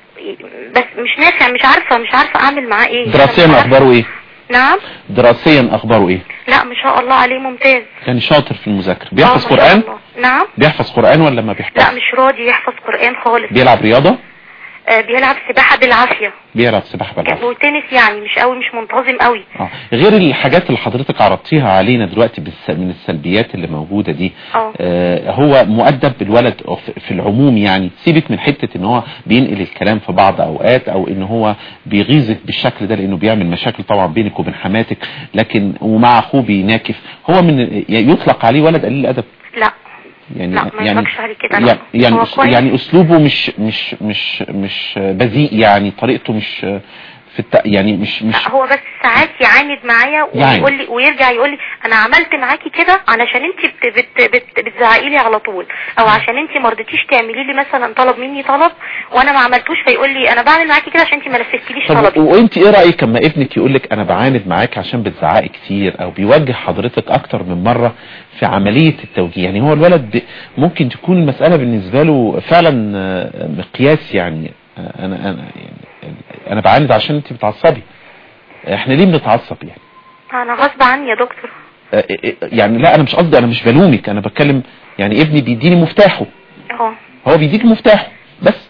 Speaker 3: بس مش نافع مش عارفه مش عارفه اعمل معاه ايه أنا مش
Speaker 1: دراسيا
Speaker 3: عارفة.
Speaker 1: اخباره ايه
Speaker 3: نعم
Speaker 1: دراسيا اخباره ايه
Speaker 3: لا ما شاء الله عليه ممتاز
Speaker 1: يعني شاطر في المذاكره
Speaker 3: آه،
Speaker 1: بيحفظ
Speaker 3: ما شاء
Speaker 1: قران
Speaker 3: الله. نعم
Speaker 1: بيحفظ قران ولا ما
Speaker 3: لا
Speaker 1: بيحفظ
Speaker 3: مش راضي يحفظ قرآن خالص
Speaker 1: بيلعب رياضه
Speaker 3: آه بيلعب سباحة بالعافية
Speaker 1: بيلعب سباحه بالعافيه
Speaker 3: وتنس يعني مش قوي مش منتظم قوي
Speaker 1: اه غير الحاجات اللي حضرتك عرضتيها علينا دلوقتي بالس- من السلبيات اللي موجودة دي
Speaker 3: اه.
Speaker 1: آه هو مؤدب الولد في- في العموم يعني سيبك من حتة ان هو بينقل الكلام في بعض اوقات او ان هو بيغيظك بالشكل ده لانه بيعمل مشاكل طبعا بينك وبين حماتك لكن ومع اخوه بيناكف هو من يطلق عليه ولد قليل الادب
Speaker 3: لا
Speaker 1: يعني
Speaker 3: لا، ما
Speaker 1: يعني
Speaker 3: يطلقش عليه كده، لا.
Speaker 1: يعني يعني,
Speaker 3: هو
Speaker 1: أس-
Speaker 3: كويس.
Speaker 1: يعني اسلوبه مش مش مش مش بذيء يعني طريقته مش في الت... يعني مش مش
Speaker 3: لا هو بس ساعات يعاند معايا
Speaker 1: يعاند.
Speaker 3: ويقول لي ويرجع يقول لي انا عملت معاكي كده علشان انت بت بت بت بتزعقي لي على طول او عشان انت ما رضيتيش تعملي لي مثلا طلب مني طلب وانا ما عملتوش فيقول لي انا بعمل معاكي كده عشان انت ما نفذتيليش
Speaker 1: طب
Speaker 3: طلبي
Speaker 1: وانت ايه رايك اما ابنك يقول لك انا بعاند معاك عشان بتزعقي كتير او بيوجه حضرتك اكتر من مره في عمليه التوجيه يعني هو الولد ب- ممكن تكون المساله بالنسبه له فعلا آه، مقياس يعني آه، انا انا يعني انا بعاند عشان انت بتعصبي احنا ليه بنتعصب يعني
Speaker 3: انا غصب عني يا دكتور
Speaker 1: آه، آه، يعني لا انا مش قصدي انا مش بلومك انا بتكلم يعني ابني بيديني مفتاحه
Speaker 3: اه
Speaker 1: هو بيديك مفتاحه بس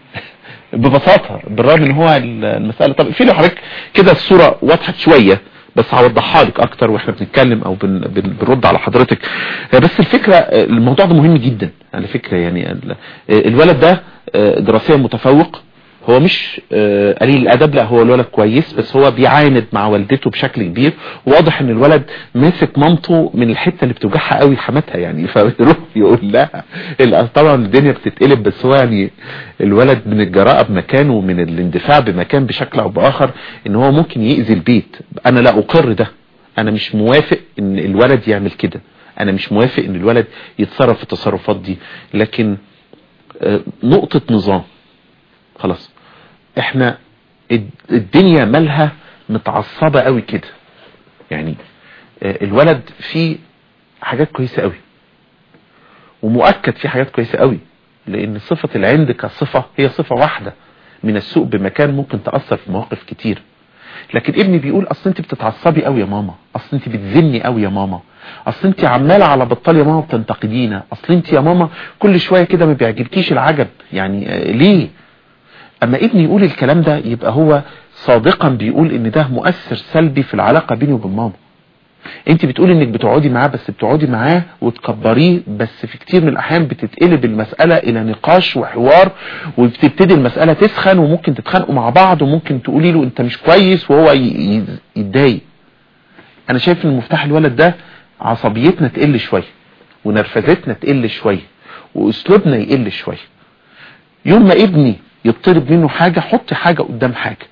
Speaker 1: ببساطة بالرغم ان هو المسألة طب في له حضرتك كده الصورة وضحت شوية بس هوضحها لك اكتر واحنا بنتكلم او بن بن بنرد على حضرتك آه، بس الفكرة آه، الموضوع ده مهم جدا على فكرة يعني ال- آه، الولد ده آه، دراسيا متفوق هو مش آه، قليل الادب لا هو الولد كويس بس هو بيعاند مع والدته بشكل كبير واضح ان الولد ماسك مامته من الحته اللي بتوجعها قوي حماتها يعني فيروح يقول لها ال- طبعا الدنيا بتتقلب بس هو يعني الولد من الجراءه بمكان ومن الاندفاع بمكان بشكل او باخر ان هو ممكن يأذي البيت انا لا اقر ده انا مش موافق ان الولد يعمل كده انا مش موافق ان الولد يتصرف في التصرفات دي لكن آه، نقطه نظام خلاص احنا الد- الدنيا مالها متعصبة قوي كده يعني آه، الولد فيه حاجات كويسة قوي ومؤكد فيه حاجات كويسة قوي لان صفة العند كصفة هي صفة واحدة من السوء بمكان ممكن تأثر في مواقف كتير لكن ابني بيقول اصل انت بتتعصبي قوي يا ماما اصل انت بتزني قوي يا ماما اصل انت عماله على بطال يا ماما بتنتقدينا اصل انت يا ماما كل شويه كده ما بيعجبكيش العجب يعني آه، ليه اما ابني يقول الكلام ده يبقى هو صادقا بيقول ان ده مؤثر سلبي في العلاقة بيني وبين ماما انت بتقول انك بتقعدي معاه بس بتقعدي معاه وتكبريه بس في كتير من الاحيان بتتقلب المسألة الى نقاش وحوار وبتبتدي المسألة تسخن وممكن تتخانقوا مع بعض وممكن تقولي له انت مش كويس وهو ي- ي- يتضايق انا شايف ان مفتاح الولد ده عصبيتنا تقل شوية ونرفزتنا تقل شوية واسلوبنا يقل شوية يوم ما ابني يطلب منه حاجة حط حاجة قدام حاجة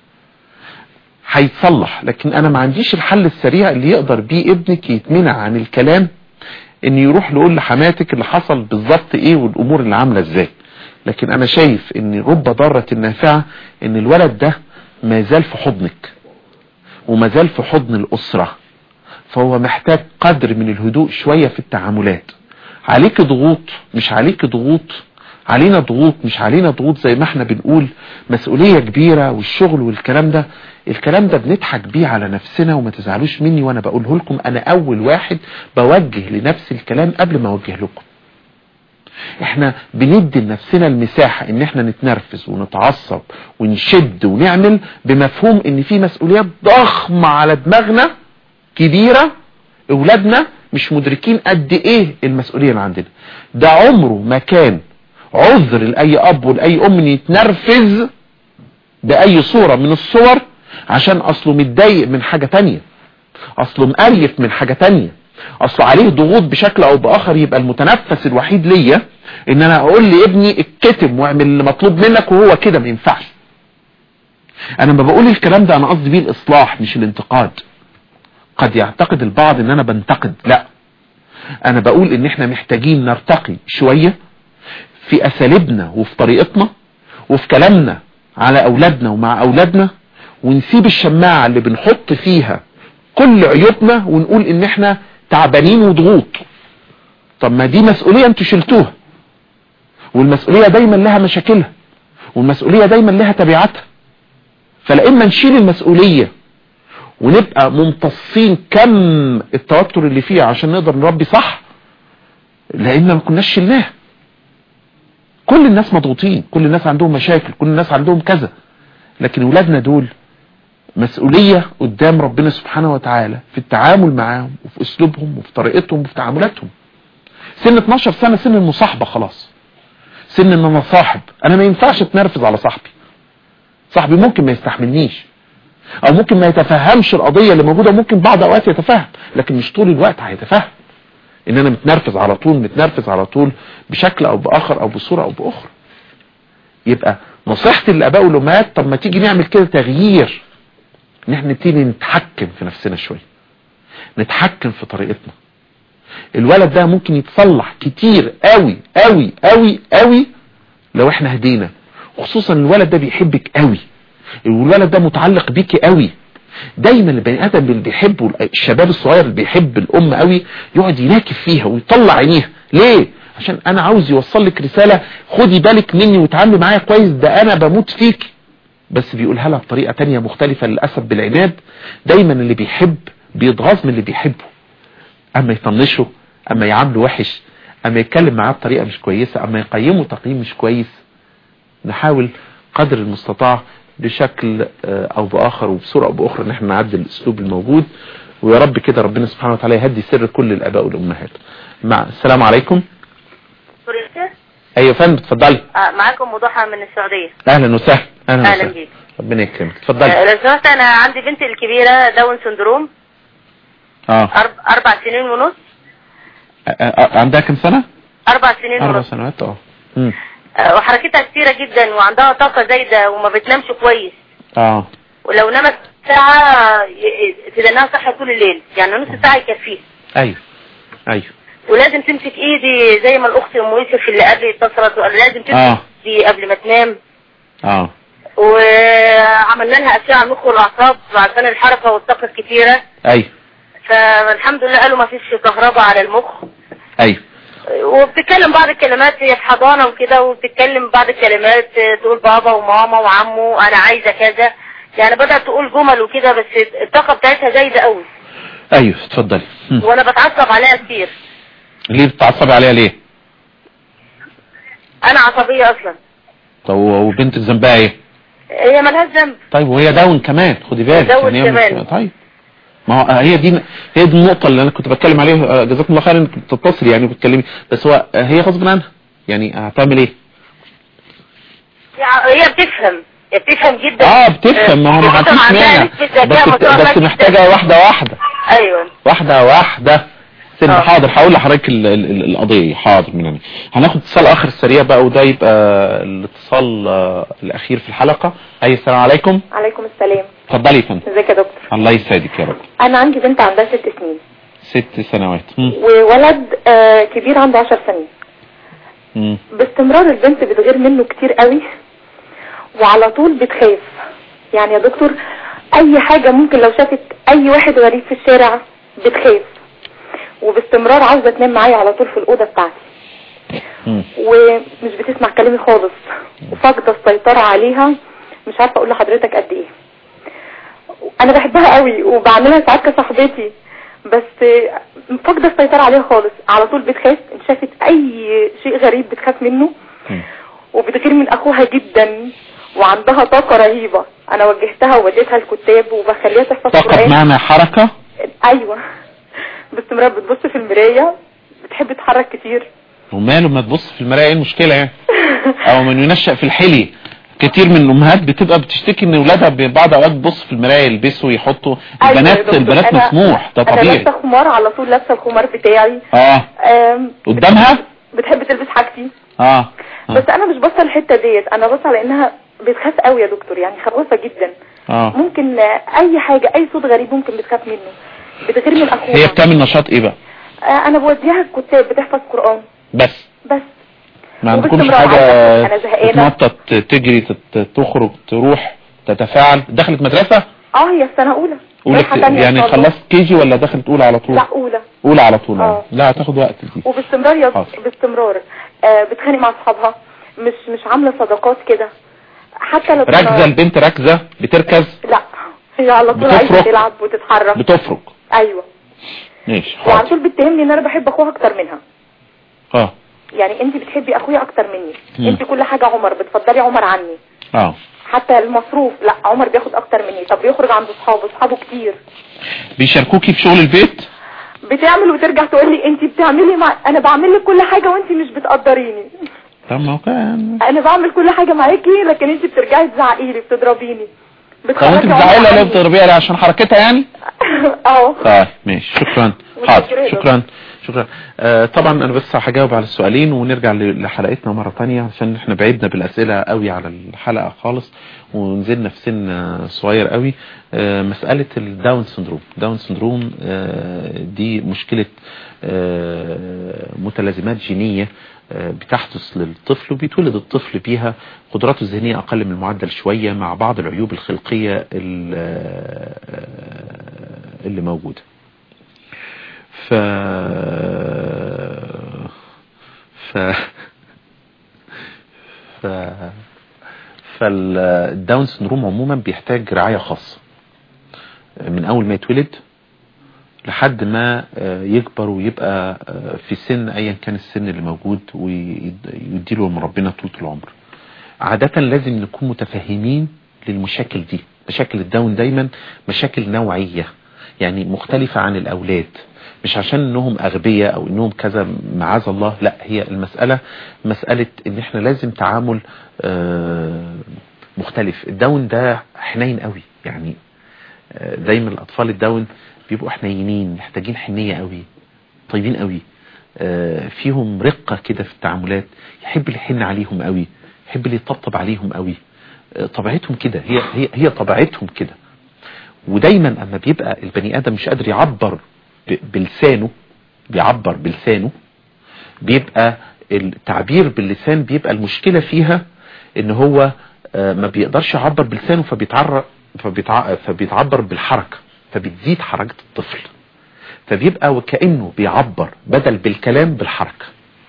Speaker 1: هيتصلح لكن انا ما عنديش الحل السريع اللي يقدر بيه ابنك يتمنع عن الكلام ان يروح يقول لحماتك اللي حصل بالظبط ايه والامور اللي عاملة ازاي لكن انا شايف ان رب ضارة نافعة ان الولد ده ما زال في حضنك وما زال في حضن الاسرة فهو محتاج قدر من الهدوء شوية في التعاملات عليك ضغوط مش عليك ضغوط علينا ضغوط مش علينا ضغوط زي ما احنا بنقول مسؤولية كبيرة والشغل والكلام ده الكلام ده بنضحك بيه على نفسنا وما تزعلوش مني وانا بقوله لكم انا اول واحد بوجه لنفسي الكلام قبل ما اوجه لكم احنا بندي لنفسنا المساحة ان احنا نتنرفز ونتعصب ونشد ونعمل بمفهوم ان في مسؤوليات ضخمة على دماغنا كبيرة اولادنا مش مدركين قد ايه المسؤولية اللي عندنا ده عمره ما كان عذر لأي اب ولأي ام ان يتنرفز بأي صورة من الصور عشان اصله متضايق من حاجة تانية اصله مقريف من حاجة تانية اصله عليه ضغوط بشكل او باخر يبقى المتنفس الوحيد ليا ان انا اقول لابني اتكتم واعمل اللي مطلوب منك وهو كده ما ينفعش انا لما بقول الكلام ده انا قصدي بيه الاصلاح مش الانتقاد قد يعتقد البعض ان انا بنتقد لا انا بقول ان احنا محتاجين نرتقي شوية في اساليبنا وفي طريقتنا وفي كلامنا على اولادنا ومع اولادنا ونسيب الشماعة اللي بنحط فيها كل عيوبنا ونقول ان احنا تعبانين وضغوط طب ما دي مسؤولية انتوا شلتوها والمسؤولية دايما لها مشاكلها والمسؤولية دايما لها تبعاتها فلا اما نشيل المسؤولية ونبقى ممتصين كم التوتر اللي فيها عشان نقدر نربي صح لان ما كناش شلناها كل الناس مضغوطين كل الناس عندهم مشاكل كل الناس عندهم كذا لكن ولادنا دول مسؤولية قدام ربنا سبحانه وتعالى في التعامل معاهم وفي اسلوبهم وفي طريقتهم وفي تعاملاتهم سن 12 سنة سن المصاحبة خلاص سن ان انا صاحب انا ما ينفعش اتنرفز على صاحبي صاحبي ممكن ما يستحملنيش او ممكن ما يتفهمش القضية اللي موجودة ممكن بعض اوقات يتفهم لكن مش طول الوقت هيتفهم ان انا متنرفز على طول متنرفز على طول بشكل او باخر او بصورة او باخرى يبقى نصيحتي للاباء والامهات طب ما تيجي نعمل كده تغيير ان احنا نبتدي نتحكم في نفسنا شوية نتحكم في طريقتنا الولد ده ممكن يتصلح كتير قوي قوي قوي قوي لو احنا هدينا خصوصا الولد ده بيحبك قوي الولد ده متعلق بيكي قوي دايما البني ادم اللي بيحبه الشباب الصغير اللي بيحب الام قوي يقعد يناكف فيها ويطلع عينيها ليه عشان انا عاوز يوصل لك رسالة خدي بالك مني وتعاملي معايا كويس ده انا بموت فيك بس بيقولها لها بطريقة تانية مختلفة للأسف بالعناد دايما اللي بيحب بيتغاظ من اللي بيحبه اما يطنشه اما يعامله وحش اما يتكلم معاه بطريقة مش كويسة اما يقيمه تقييم مش كويس نحاول قدر المستطاع بشكل او باخر وبصورة او باخرى ان احنا نعدل الاسلوب الموجود ويا رب كده ربنا سبحانه وتعالى يهدي سر كل الاباء والامهات مع السلام عليكم ايوه فندم اتفضلي
Speaker 4: آه معاكم مضحى من السعودية
Speaker 1: اهلا وسهلا اهلا
Speaker 4: اهلا
Speaker 1: وسهلا
Speaker 4: بيك
Speaker 1: ربنا يكرمك اتفضلي
Speaker 4: آه لو سمحت انا عندي بنتي الكبيرة داون سندروم
Speaker 1: اه
Speaker 4: أرب... اربع سنين ونص
Speaker 1: آه، آه، عندها كم سنة
Speaker 4: اربع سنين
Speaker 1: اربع
Speaker 4: ونص
Speaker 1: سنوات اه مم.
Speaker 4: آه وحركتها كتيرة جدا وعندها طاقة زايدة وما بتنامش كويس
Speaker 1: اه
Speaker 4: ولو نامت ساعة ي- تدناها صحة طول الليل يعني نص ساعة يكفيها
Speaker 1: ايوه ايوه
Speaker 4: ولازم تمسك ايدي زي ما الاخت ام يوسف اللي قبل اتصلت وقال لازم تمسك
Speaker 1: آه.
Speaker 4: ايدي قبل ما تنام
Speaker 1: اه
Speaker 4: وعملنا لها اشعه على المخ والاعصاب عشان الحركه والطاقه الكتيره
Speaker 1: ايوه
Speaker 4: فالحمد لله قالوا ما فيش كهرباء على المخ
Speaker 1: ايوه
Speaker 4: وبتتكلم بعض الكلمات هي في حضانه وكده وبتتكلم بعض الكلمات تقول بابا وماما وعمو انا عايزه كذا يعني بدات تقول جمل وكده بس الطاقه بتاعتها زايده قوي
Speaker 1: ايوه اتفضلي مم.
Speaker 4: وانا بتعصب عليها كتير
Speaker 1: ليه بتتعصبي عليها ليه
Speaker 4: انا عصبيه اصلا
Speaker 1: طب وبنتك ذنبها ايه
Speaker 4: هي ملهاش ذنب
Speaker 1: طيب وهي داون كمان خدي بالك
Speaker 4: داون
Speaker 1: يعني هي مش-
Speaker 4: كمان.
Speaker 1: طيب ما هو آه، هي دي هي دي النقطة اللي انا كنت بتكلم عليها آه، جزاكم الله خير انك بتتصلي يعني وبتكلمي بس هو آه، هي غصب عنها يعني هتعمل ايه
Speaker 4: هي بتفهم هي بتفهم جدا
Speaker 1: اه بتفهم ما هو ما
Speaker 4: بتفهم
Speaker 1: فيش
Speaker 4: عندها
Speaker 1: مانع
Speaker 4: نسبة ذكاء ما
Speaker 1: بس
Speaker 4: شاء الله
Speaker 1: بس
Speaker 4: جداً.
Speaker 1: محتاجة واحدة واحدة
Speaker 4: ايوه
Speaker 1: واحدة واحدة سن
Speaker 4: آه.
Speaker 1: حاضر هقول لحضرتك ال- ال- ال- القضية حاضر مننا هناخد اتصال اخر السريع بقى وده يبقى الاتصال آه، الاخير في الحلقة اي السلام عليكم
Speaker 5: عليكم السلام
Speaker 1: اتفضلي يا فندم
Speaker 5: ازيك يا دكتور
Speaker 1: الله يسعدك يا رب
Speaker 5: انا عندي بنت عندها ست سنين
Speaker 1: ست سنوات مم.
Speaker 5: وولد آه كبير عنده عشر سنين
Speaker 1: مم.
Speaker 5: باستمرار البنت بتغير منه كتير قوي وعلى طول بتخاف يعني يا دكتور اي حاجة ممكن لو شافت اي واحد غريب في الشارع بتخاف وباستمرار عاوزة تنام معايا على طول في الأوضة بتاعتي
Speaker 1: مم.
Speaker 5: ومش بتسمع كلامي خالص وفاقدة السيطرة عليها مش عارفة اقول لحضرتك قد ايه انا بحبها قوي وبعملها ساعات كصاحبتي بس فاقدة السيطرة عليها خالص على طول بتخاف ان شافت اي شيء غريب بتخاف منه
Speaker 1: مم.
Speaker 5: وبتغير من اخوها جدا وعندها طاقة رهيبة انا وجهتها ووديتها الكتاب وبخليها تحفظ
Speaker 1: طاقة
Speaker 5: قرآن
Speaker 1: بمعنى حركة
Speaker 5: ايوه باستمرار بتبص في المراية بتحب تتحرك كتير
Speaker 1: وماله ما تبص في المراية ايه المشكلة يعني او من ينشأ في الحلي كتير من الامهات بتبقى بتشتكي ان اولادها بعض اوقات تبص في المراية يلبسوا يحطوا
Speaker 5: أيوة يا
Speaker 1: البنات
Speaker 5: دكتور،
Speaker 1: البنات
Speaker 5: أنا-
Speaker 1: مسموح ده
Speaker 5: انا
Speaker 1: طبيعي
Speaker 5: لابسه خمار على طول لابسه الخمار بتاعي
Speaker 1: اه
Speaker 5: آم،
Speaker 1: قدامها
Speaker 5: بتحب تلبس حاجتي
Speaker 1: اه
Speaker 5: بس
Speaker 1: اه,
Speaker 5: انا مش باصه الحته ديت انا باصه على انها بتخاف قوي يا دكتور يعني خوافه جدا
Speaker 1: آه.
Speaker 5: ممكن آه، اي حاجه اي صوت غريب ممكن بتخاف منه بتغير من اخوها
Speaker 1: هي بتعمل نشاط ايه بقى
Speaker 5: آه، انا بوديها الكتاب بتحفظ قران
Speaker 1: بس
Speaker 5: بس
Speaker 1: ما عندكمش
Speaker 5: وباستمرار
Speaker 1: حاجة
Speaker 5: عايزة- أنا زهقانة.
Speaker 1: تتنطط تجري تت- تخرج تروح تتفاعل دخلت مدرسة
Speaker 5: اه هي السنه اولى
Speaker 1: أولى
Speaker 5: رايحة
Speaker 1: ك-
Speaker 5: تانية إن
Speaker 1: يعني
Speaker 5: شاء الله.
Speaker 1: خلصت كيجي ولا دخلت اولى على طول
Speaker 5: لا اولى
Speaker 1: اولى على طول
Speaker 5: آه.
Speaker 1: آه. لا هتاخد وقت دي
Speaker 5: وباستمرار يا
Speaker 1: حاضر.
Speaker 5: باستمرار آه بتخانق مع اصحابها مش مش عامله صداقات كده حتى لو
Speaker 1: ركزة البنت ركزة بتركز
Speaker 5: لا هي على طول عايزه
Speaker 1: بتفرق.
Speaker 5: تلعب وتتحرك
Speaker 1: بتفرق
Speaker 5: ايوه
Speaker 1: ماشي
Speaker 5: وعلى
Speaker 1: حاضر
Speaker 5: طول بتهمني ان انا بحب اخوها اكتر منها
Speaker 1: اه
Speaker 5: يعني انت بتحبي اخويا اكتر مني
Speaker 1: مم.
Speaker 5: انت كل حاجه عمر بتفضلي عمر عني
Speaker 1: اه
Speaker 5: حتى المصروف لا عمر بياخد اكتر مني طب بيخرج عند اصحابه اصحابه كتير
Speaker 1: بيشاركوكي في شغل البيت
Speaker 5: بتعمل وترجع تقول لي انت بتعملي مع... انا بعمل لك كل حاجه وانت مش بتقدريني
Speaker 1: طب ما هو كان
Speaker 5: انا بعمل كل حاجه معاكي لكن انت بترجعي تزعقي لي بتضربيني
Speaker 1: طب انت
Speaker 5: بتخرجي
Speaker 1: بتزعلي
Speaker 5: عمر
Speaker 1: ليه
Speaker 5: عني.
Speaker 1: بتضربيها ليه عشان حركتها يعني
Speaker 5: اه
Speaker 1: طيب ماشي شكرا
Speaker 5: متشكرة
Speaker 1: حاضر
Speaker 5: يا
Speaker 1: شكرا شكرا آه طبعا انا بس هجاوب على السؤالين ونرجع ل- لحلقتنا مرة تانية عشان احنا بعدنا بالاسئلة قوي على الحلقة خالص ونزلنا في سن آه، صغير قوي آه مسألة الداون سندروم داون سندروم آه دي مشكلة آه متلازمات جينية آه، بتحدث للطفل وبيتولد الطفل بيها قدراته الذهنية أقل من المعدل شوية مع بعض العيوب الخلقية ال- آه، اللي موجودة ف ف ف فالداون سندروم عموما بيحتاج رعاية خاصة من اول ما يتولد لحد ما آه، يكبر ويبقى آه، في سن ايا كان السن اللي موجود ويديله من ربنا طول العمر عادة لازم نكون متفهمين للمشاكل دي مشاكل الداون دايما مشاكل نوعية يعني مختلفة عن الأولاد مش عشان انهم اغبياء او انهم كذا معاذ الله لا هي المسألة مسألة ان احنا لازم تعامل آه، مختلف الداون ده حنين قوي يعني آه، دايما الاطفال الداون بيبقوا حنينين محتاجين حنية قوي طيبين قوي آه، فيهم رقة كده في التعاملات يحب اللي يحن عليهم قوي يحب اللي يطبطب عليهم قوي آه، طبيعتهم كده هي هي هي طبيعتهم كده ودايما اما بيبقى البني ادم مش قادر يعبر ب- بلسانه بيعبر بلسانه بيبقى التعبير باللسان بيبقى المشكلة فيها ان هو آه، ما بيقدرش يعبر بلسانه فبيتعر فبيتع... فبيتعبر بالحركة فبتزيد حركة الطفل فبيبقى وكأنه بيعبر بدل بالكلام بالحركة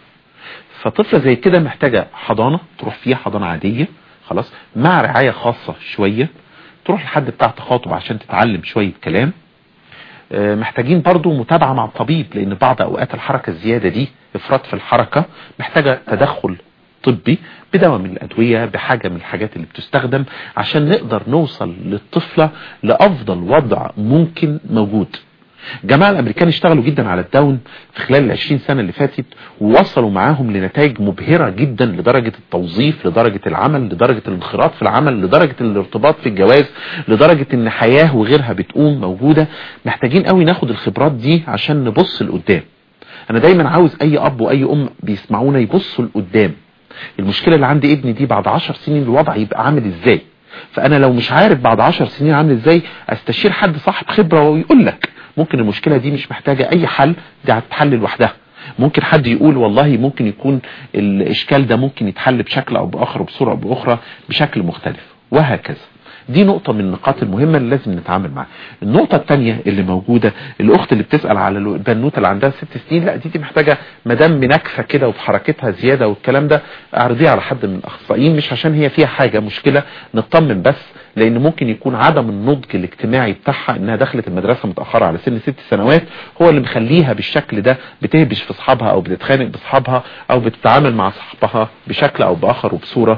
Speaker 1: فطفلة زي كده محتاجة حضانة تروح فيها حضانة عادية خلاص مع رعاية خاصة شوية تروح لحد بتاع تخاطب عشان تتعلم شوية كلام آه، محتاجين برضو متابعة مع الطبيب لان بعض اوقات الحركة الزيادة دي افراط في الحركة محتاجة تدخل طبي بدواء من الادوية بحاجة من الحاجات اللي بتستخدم عشان نقدر نوصل للطفلة لافضل وضع ممكن موجود جماعة الامريكان اشتغلوا جدا على الداون في خلال العشرين سنة اللي فاتت ووصلوا معاهم لنتائج مبهرة جدا لدرجة التوظيف لدرجة العمل لدرجة الانخراط في العمل لدرجة الارتباط في الجواز لدرجة ان حياة وغيرها بتقوم موجودة محتاجين قوي ناخد الخبرات دي عشان نبص لقدام انا دايما عاوز اي اب واي ام بيسمعونا يبصوا لقدام المشكلة اللي عند ابني دي بعد عشر سنين الوضع يبقى عامل ازاي فانا لو مش عارف بعد عشر سنين عامل ازاي استشير حد صاحب خبرة ويقول لك ممكن المشكلة دي مش محتاجة اي حل دي هتتحل لوحدها ممكن حد يقول والله ممكن يكون الاشكال ده ممكن يتحل بشكل او باخر او بصورة او باخرى بشكل مختلف وهكذا دي نقطة من النقاط المهمة اللي لازم نتعامل معاها النقطة التانية اللي موجودة الأخت اللي بتسأل على البنوتة اللي عندها ست سنين لا دي, دي محتاجة مدام منكفة كده وفي حركتها زيادة والكلام ده اعرضيها على حد من الأخصائيين مش عشان هي فيها حاجة مشكلة نطمن بس لأن ممكن يكون عدم النضج الاجتماعي بتاعها إنها دخلت المدرسة متأخرة على سن ست سنوات هو اللي مخليها بالشكل ده بتهبش في أصحابها أو بتتخانق بأصحابها أو بتتعامل مع أصحابها بشكل أو بآخر وبصورة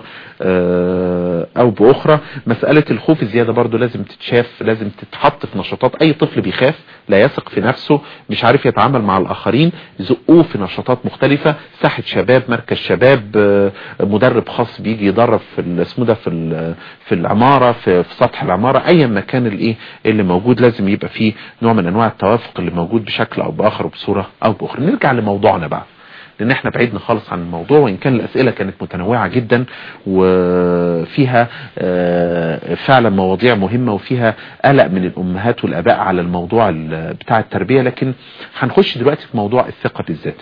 Speaker 1: آه، او باخرى مسألة الخوف الزيادة برضو لازم تتشاف لازم تتحط في نشاطات اي طفل بيخاف لا يثق في نفسه مش عارف يتعامل مع الاخرين زقوه في نشاطات مختلفة ساحة شباب مركز شباب آه، مدرب خاص بيجي يدرب في ال- اسمه ده في ال- في العمارة في, في سطح العمارة ايا ما كان الايه اللي موجود لازم يبقى فيه نوع من انواع التوافق اللي موجود بشكل او باخر وبصورة او باخرى نرجع لموضوعنا بقى لان احنا بعيدنا خالص عن الموضوع وان كان الاسئله كانت متنوعه جدا وفيها آه، فعلا مواضيع مهمه وفيها قلق من الامهات والاباء على الموضوع ال- بتاع التربيه لكن هنخش دلوقتي في موضوع الثقه بالذات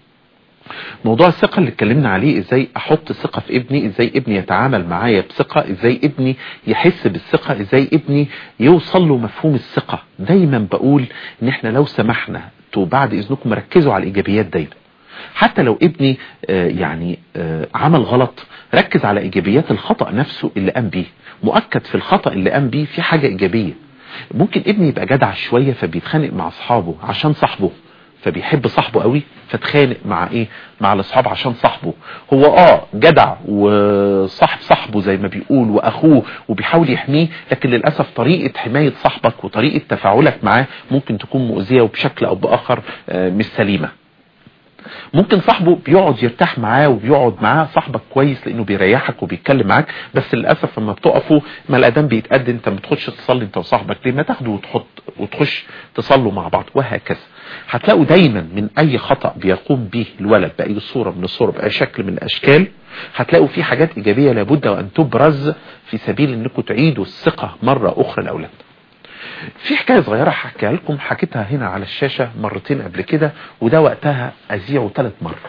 Speaker 1: موضوع الثقة اللي اتكلمنا عليه ازاي احط ثقة في ابني ازاي ابني يتعامل معايا بثقة ازاي ابني يحس بالثقة ازاي ابني يوصل له مفهوم الثقة دايما بقول ان احنا لو سمحنا تو بعد اذنكم ركزوا على الايجابيات دايما حتى لو ابني آه، يعني آه، عمل غلط ركز على ايجابيات الخطأ نفسه اللي قام بيه مؤكد في الخطأ اللي قام بيه في حاجة ايجابية ممكن ابني يبقى جدع شوية فبيتخانق مع اصحابه عشان صاحبه فبيحب صاحبه قوي فتخانق مع ايه مع الاصحاب عشان صاحبه هو اه جدع وصاحب صاحبه زي ما بيقول واخوه وبيحاول يحميه لكن للاسف طريقة حماية صاحبك وطريقة تفاعلك معاه ممكن تكون مؤذية وبشكل او باخر آه، مش سليمة ممكن صاحبه بيقعد يرتاح معاه وبيقعد معاه صاحبك كويس لانه بيريحك وبيتكلم معاك بس للاسف لما بتقفوا ما الادام بيتقد انت ما بتخش تصلي انت وصاحبك ليه ما تاخده وتحط وتخش تصلوا مع بعض وهكذا هتلاقوا دايما من اي خطأ بيقوم به الولد باي صورة من الصور باي شكل من الاشكال هتلاقوا في حاجات ايجابية لابد وان تبرز في سبيل انكم تعيدوا الثقة مرة اخرى لاولادنا في حكاية صغيرة هحكيها لكم حكيتها هنا على الشاشة مرتين قبل كده وده وقتها أذيعه ثلاث مرة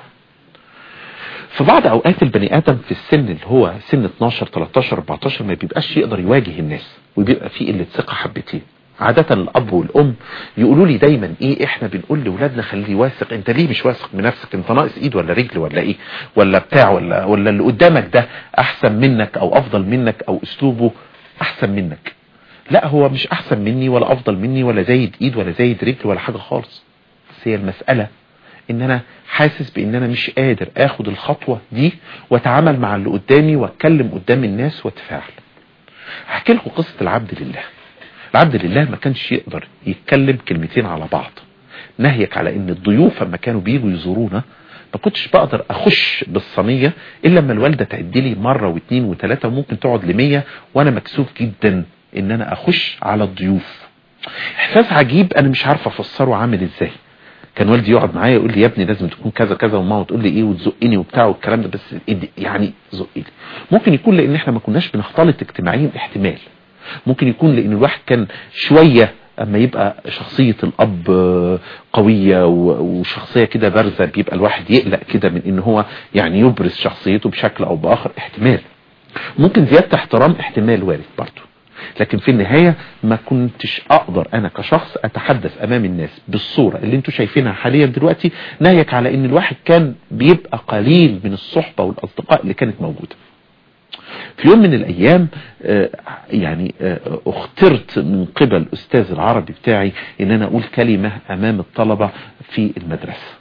Speaker 1: في بعض أوقات البني آدم في السن اللي هو سن 12 13 14 ما بيبقاش يقدر يواجه الناس وبيبقى في قلة ثقة حبتين عادة الأب والأم يقولوا لي دايما إيه إحنا بنقول لأولادنا خليه واثق أنت ليه مش واثق بنفسك أنت ناقص إيد ولا رجل ولا إيه ولا بتاع ولا ولا اللي قدامك ده أحسن منك أو أفضل منك أو أسلوبه أحسن منك لا هو مش احسن مني ولا افضل مني ولا زايد ايد ولا زايد رجل ولا حاجة خالص بس هي المسألة ان انا حاسس بان انا مش قادر اخد الخطوة دي واتعامل مع اللي قدامي واتكلم قدام الناس واتفاعل هحكي لكم قصة العبد لله العبد لله ما كانش يقدر يتكلم كلمتين على بعض نهيك على ان الضيوف لما كانوا بيجوا يزورونا ما كنتش بقدر اخش بالصينية الا لما الوالدة تعد لي مرة واثنين وثلاثة وممكن تقعد لمية وانا مكسوف جدا ان انا اخش على الضيوف احساس عجيب انا مش عارف افسره عامل ازاي كان والدي يقعد معايا يقول لي يا ابني لازم تكون كذا كذا وماما تقول لي ايه وتزقني وبتاع والكلام ده بس يعني زقني ممكن يكون لان احنا ما كناش بنختلط اجتماعيا احتمال ممكن يكون لان الواحد كان شوية اما يبقى شخصية الاب قوية وشخصية كده بارزة بيبقى الواحد يقلق كده من ان هو يعني يبرز شخصيته بشكل او باخر احتمال ممكن زيادة احترام احتمال وارد برضه لكن في النهاية ما كنتش اقدر انا كشخص اتحدث امام الناس بالصورة اللي انتوا شايفينها حاليا دلوقتي ناهيك على ان الواحد كان بيبقى قليل من الصحبة والاصدقاء اللي كانت موجودة في يوم من الايام يعني اخترت من قبل استاذ العربي بتاعي ان انا اقول كلمة امام الطلبة في المدرسة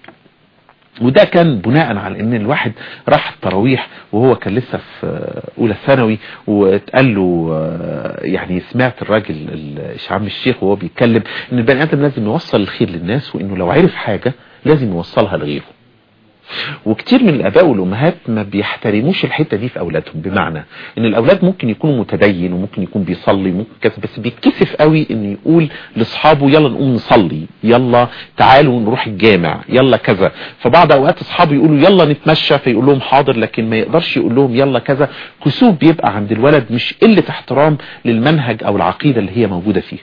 Speaker 1: وده كان بناء على ان الواحد راح التراويح وهو كان لسه في اولى ثانوي واتقال له يعني سمعت الراجل عم الشيخ وهو بيتكلم ان البني ادم لازم يوصل الخير للناس وانه لو عرف حاجة لازم يوصلها لغيره وكتير من الاباء والامهات ما بيحترموش الحتة دي في اولادهم بمعنى ان الاولاد ممكن يكونوا متدين وممكن يكون بيصلي ممكن كذا بس بيتكسف قوي انه يقول لاصحابه يلا نقوم نصلي يلا تعالوا نروح الجامع يلا كذا فبعض اوقات اصحابه يقولوا يلا نتمشى فيقول لهم حاضر لكن ما يقدرش يقول لهم يلا كذا كسوف بيبقى عند الولد مش قلة احترام للمنهج او العقيدة اللي هي موجودة فيه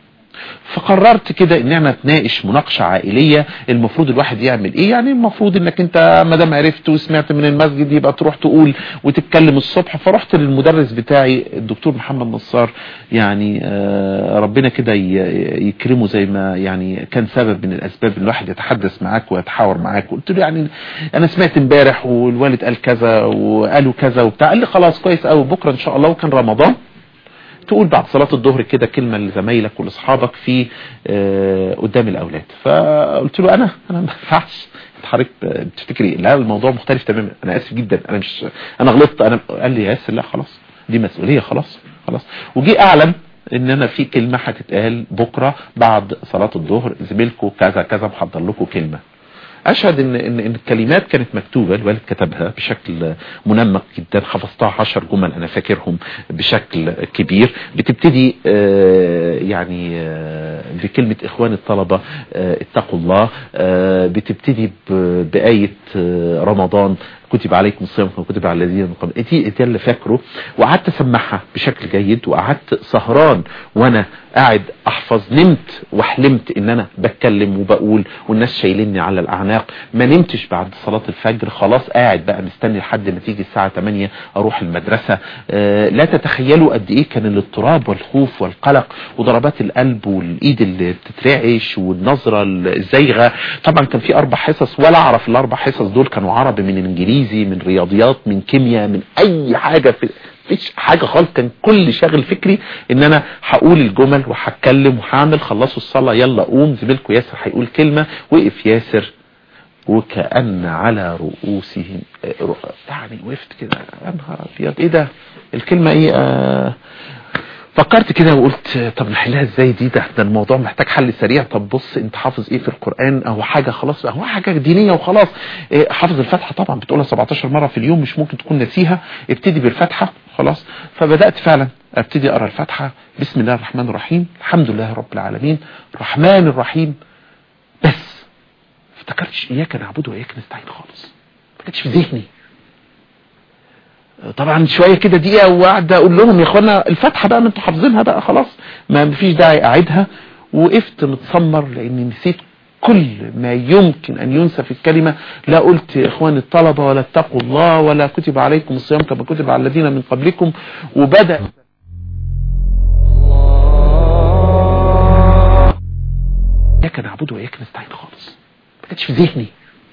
Speaker 1: فقررت كده ان انا اتناقش مناقشة عائلية المفروض الواحد يعمل ايه يعني المفروض انك انت ما دام عرفت وسمعت من المسجد يبقى تروح تقول وتتكلم الصبح فرحت للمدرس بتاعي الدكتور محمد نصار يعني آه ربنا كده يكرمه زي ما يعني كان سبب من الاسباب ان الواحد يتحدث معاك ويتحاور معاك قلت له يعني انا سمعت امبارح والوالد قال كذا وقالوا كذا وبتاع قال لي خلاص كويس قوي بكره ان شاء الله وكان رمضان تقول بعد صلاة الظهر كده كلمة لزمايلك ولأصحابك في آه قدام الأولاد فقلت له أنا أنا ما ينفعش حضرتك بتفتكري لا الموضوع مختلف تماما أنا آسف جدا أنا مش أنا غلطت أنا قال لي ياسر لا خلاص دي مسؤولية خلاص خلاص وجي أعلن ان انا في كلمة هتتقال بكرة بعد صلاة الظهر زميلكم كذا كذا محضر لكم كلمة اشهد ان ان ان الكلمات كانت مكتوبه الوالد كتبها بشكل منمق جدا حفظتها 10 جمل انا فاكرهم بشكل كبير بتبتدي يعني بكلمه اخوان الطلبه اتقوا الله بتبتدي بايه رمضان كتب عليكم الصيام كما كتب على الذين من قبل دي دي اللي فاكره وقعدت اسمعها بشكل جيد وقعدت سهران وانا قاعد احفظ نمت وحلمت ان انا بتكلم وبقول والناس شايليني على الاعناق ما نمتش بعد صلاة الفجر خلاص قاعد بقى مستني لحد ما تيجي الساعة 8 اروح المدرسة آه لا تتخيلوا قد ايه كان الاضطراب والخوف والقلق وضربات القلب والايد اللي بتترعش والنظرة الزايغة طبعا كان في اربع حصص ولا اعرف الاربع حصص دول كانوا عربي من انجليزي انجليزي من رياضيات من كيمياء من اي حاجة في مفيش حاجة خالص كان كل شاغل فكري ان انا هقول الجمل وهتكلم وهعمل خلصوا الصلاة يلا قوم زميلكم ياسر هيقول كلمة وقف ياسر وكأن على رؤوسهم يعني وقفت كده يا نهار ابيض ايه ده الكلمة ايه آه فكرت كده وقلت طب نحلها ازاي دي ده, ده الموضوع محتاج حل سريع طب بص انت حافظ ايه في القرآن او حاجة خلاص هو حاجة دينية وخلاص إيه حافظ الفاتحة طبعا بتقولها 17 مرة في اليوم مش ممكن تكون نسيها ابتدي بالفاتحة خلاص فبدأت فعلا ابتدي اقرا الفاتحة بسم الله الرحمن الرحيم الحمد لله رب العالمين الرحمن الرحيم بس افتكرتش اياك نعبد واياك نستعين خالص ما كانتش في ذهني طبعا شوية كده دقيقة وقعد اقول لهم يا اخوانا الفاتحة بقى ما انتوا حافظينها بقى خلاص ما فيش داعي اعيدها وقفت متسمر لاني نسيت كل ما يمكن ان ينسى في الكلمة لا قلت يا اخوان الطلبة ولا اتقوا الله ولا كتب عليكم الصيام كما كتب على الذين من قبلكم وبدأ اياك نعبد واياك نستعين خالص ما كانتش في ذهني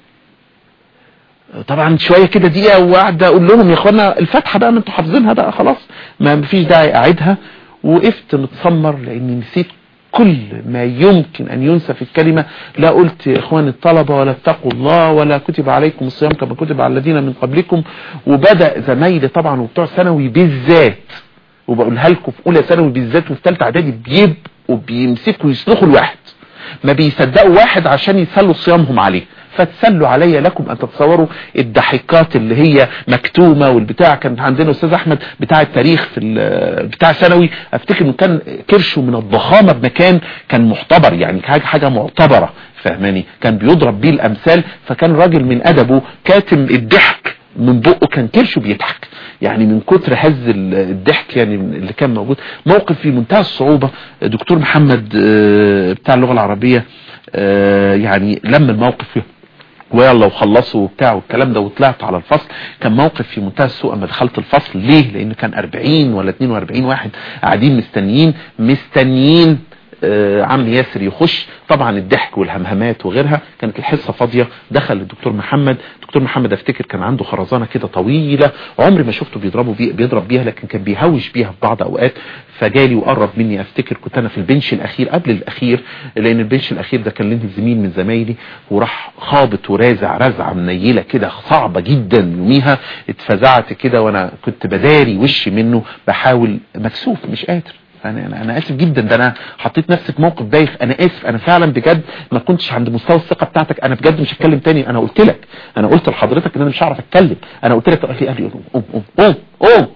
Speaker 1: طبعا شوية كده دقيقة وقعد اقول لهم يا اخوانا الفاتحة بقى ما انتوا حافظينها بقى خلاص ما فيش داعي اعيدها وقفت متسمر لاني نسيت كل ما يمكن ان ينسى في الكلمة لا قلت يا اخوان الطلبة ولا اتقوا الله ولا كتب عليكم الصيام كما كتب على الذين من قبلكم وبدأ زمايلي طبعا وبتوع ثانوي بالذات وبقولها لكم في اولى ثانوي بالذات وفي ثالثه اعدادي بيبقوا بيمسكوا يسلخوا الواحد ما بيصدقوا واحد عشان يسلوا صيامهم عليه فتسلوا علي لكم ان تتصوروا الضحكات اللي هي مكتومة والبتاع كان عندنا استاذ احمد بتاع التاريخ في بتاع ثانوي افتكر انه كان كرشه من الضخامة بمكان كان محتبر يعني حاجة حاجة معتبرة فهماني كان بيضرب بيه الامثال فكان راجل من ادبه كاتم الضحك من بقه كان كرشه بيضحك يعني من كتر هز الضحك يعني اللي كان موجود موقف في منتهى الصعوبة دكتور محمد بتاع اللغة العربية يعني لم الموقف ويلا وخلصوا وبتاع والكلام ده وطلعت على الفصل كان موقف في منتهى السوء اما دخلت الفصل ليه لان كان 40 ولا 42 واحد قاعدين مستنيين مستنيين آه عم ياسر يخش طبعا الضحك والهمهمات وغيرها كانت الحصة فاضية دخل الدكتور محمد دكتور محمد افتكر كان عنده خرزانة كده طويلة عمري ما شفته بيضربه بي بيضرب بيها لكن كان بيهوش بيها في بعض اوقات فجالي وقرب مني افتكر كنت انا في البنش الاخير قبل الاخير لان البنش الاخير ده كان لي زميل من زمايلي وراح خابط ورازع رزعه منيله كده صعبه جدا يوميها اتفزعت كده وانا كنت بداري وشي منه بحاول مكسوف مش قادر انا انا انا اسف جدا ده انا حطيت نفسي في موقف بايخ انا اسف انا فعلا بجد ما كنتش عند مستوى الثقه بتاعتك انا بجد مش هتكلم تاني انا قلت لك انا قلت لحضرتك ان انا مش هعرف اتكلم انا قلت لك قال لي قال لي قوم قوم قوم قوم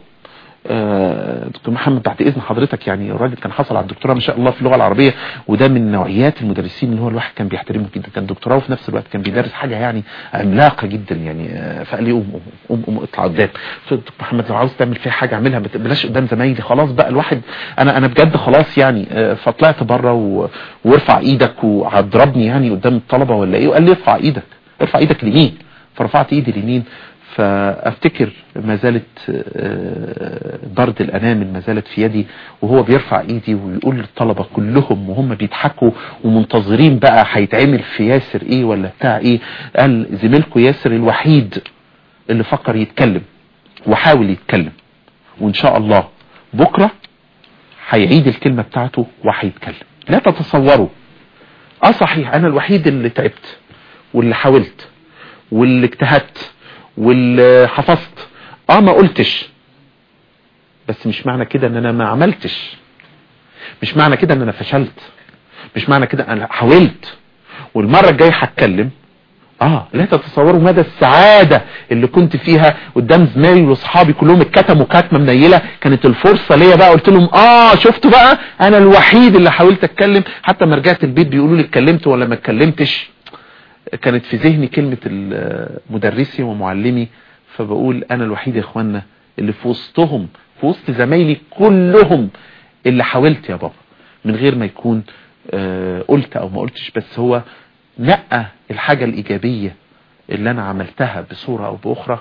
Speaker 1: آه دكتور محمد بعد اذن حضرتك يعني الراجل كان حصل على الدكتوراه ما شاء الله في اللغه العربيه وده من نوعيات المدرسين اللي هو الواحد كان بيحترمه جدا كان دكتوراه وفي نفس الوقت كان بيدرس حاجه يعني عملاقه جدا يعني آه فقال لي قوم قوم قوم قوم اطلع قدام قلت له دكتور محمد لو عاوز تعمل فيها حاجه اعملها بلاش قدام زمايلي خلاص بقى الواحد انا انا بجد خلاص يعني آه فطلعت بره و... وارفع ايدك وهتضربني يعني قدام الطلبه ولا ايه وقال لي ارفع ايدك ارفع ايدك اليمين فرفعت ايدي اليمين فافتكر ما زالت برد الانامل ما زالت في يدي وهو بيرفع ايدي ويقول للطلبة كلهم وهم بيضحكوا ومنتظرين بقى هيتعمل في ياسر ايه ولا بتاع ايه قال زميلكم ياسر الوحيد اللي فكر يتكلم وحاول يتكلم وان شاء الله بكرة هيعيد الكلمة بتاعته وهيتكلم لا تتصوروا اه صحيح انا الوحيد اللي تعبت واللي حاولت واللي اجتهدت واللي حفظت اه ما قلتش بس مش معنى كده ان انا ما عملتش مش معنى كده ان انا فشلت مش معنى كده انا حاولت والمرة الجاية هتكلم اه لا تتصوروا مدى السعادة اللي كنت فيها قدام زمايلي واصحابي كلهم اتكتموا كتمة منيلة كانت الفرصة ليا بقى قلت لهم اه شفتوا بقى انا الوحيد اللي حاولت اتكلم حتى ما رجعت البيت بيقولوا لي اتكلمت ولا ما اتكلمتش كانت في ذهني كلمة مدرسي ومعلمي فبقول انا الوحيد يا اخوانا اللي في وسطهم في وسط زمايلي كلهم اللي حاولت يا بابا من غير ما يكون قلت او ما قلتش بس هو نقى الحاجة الايجابية اللي انا عملتها بصورة او باخرى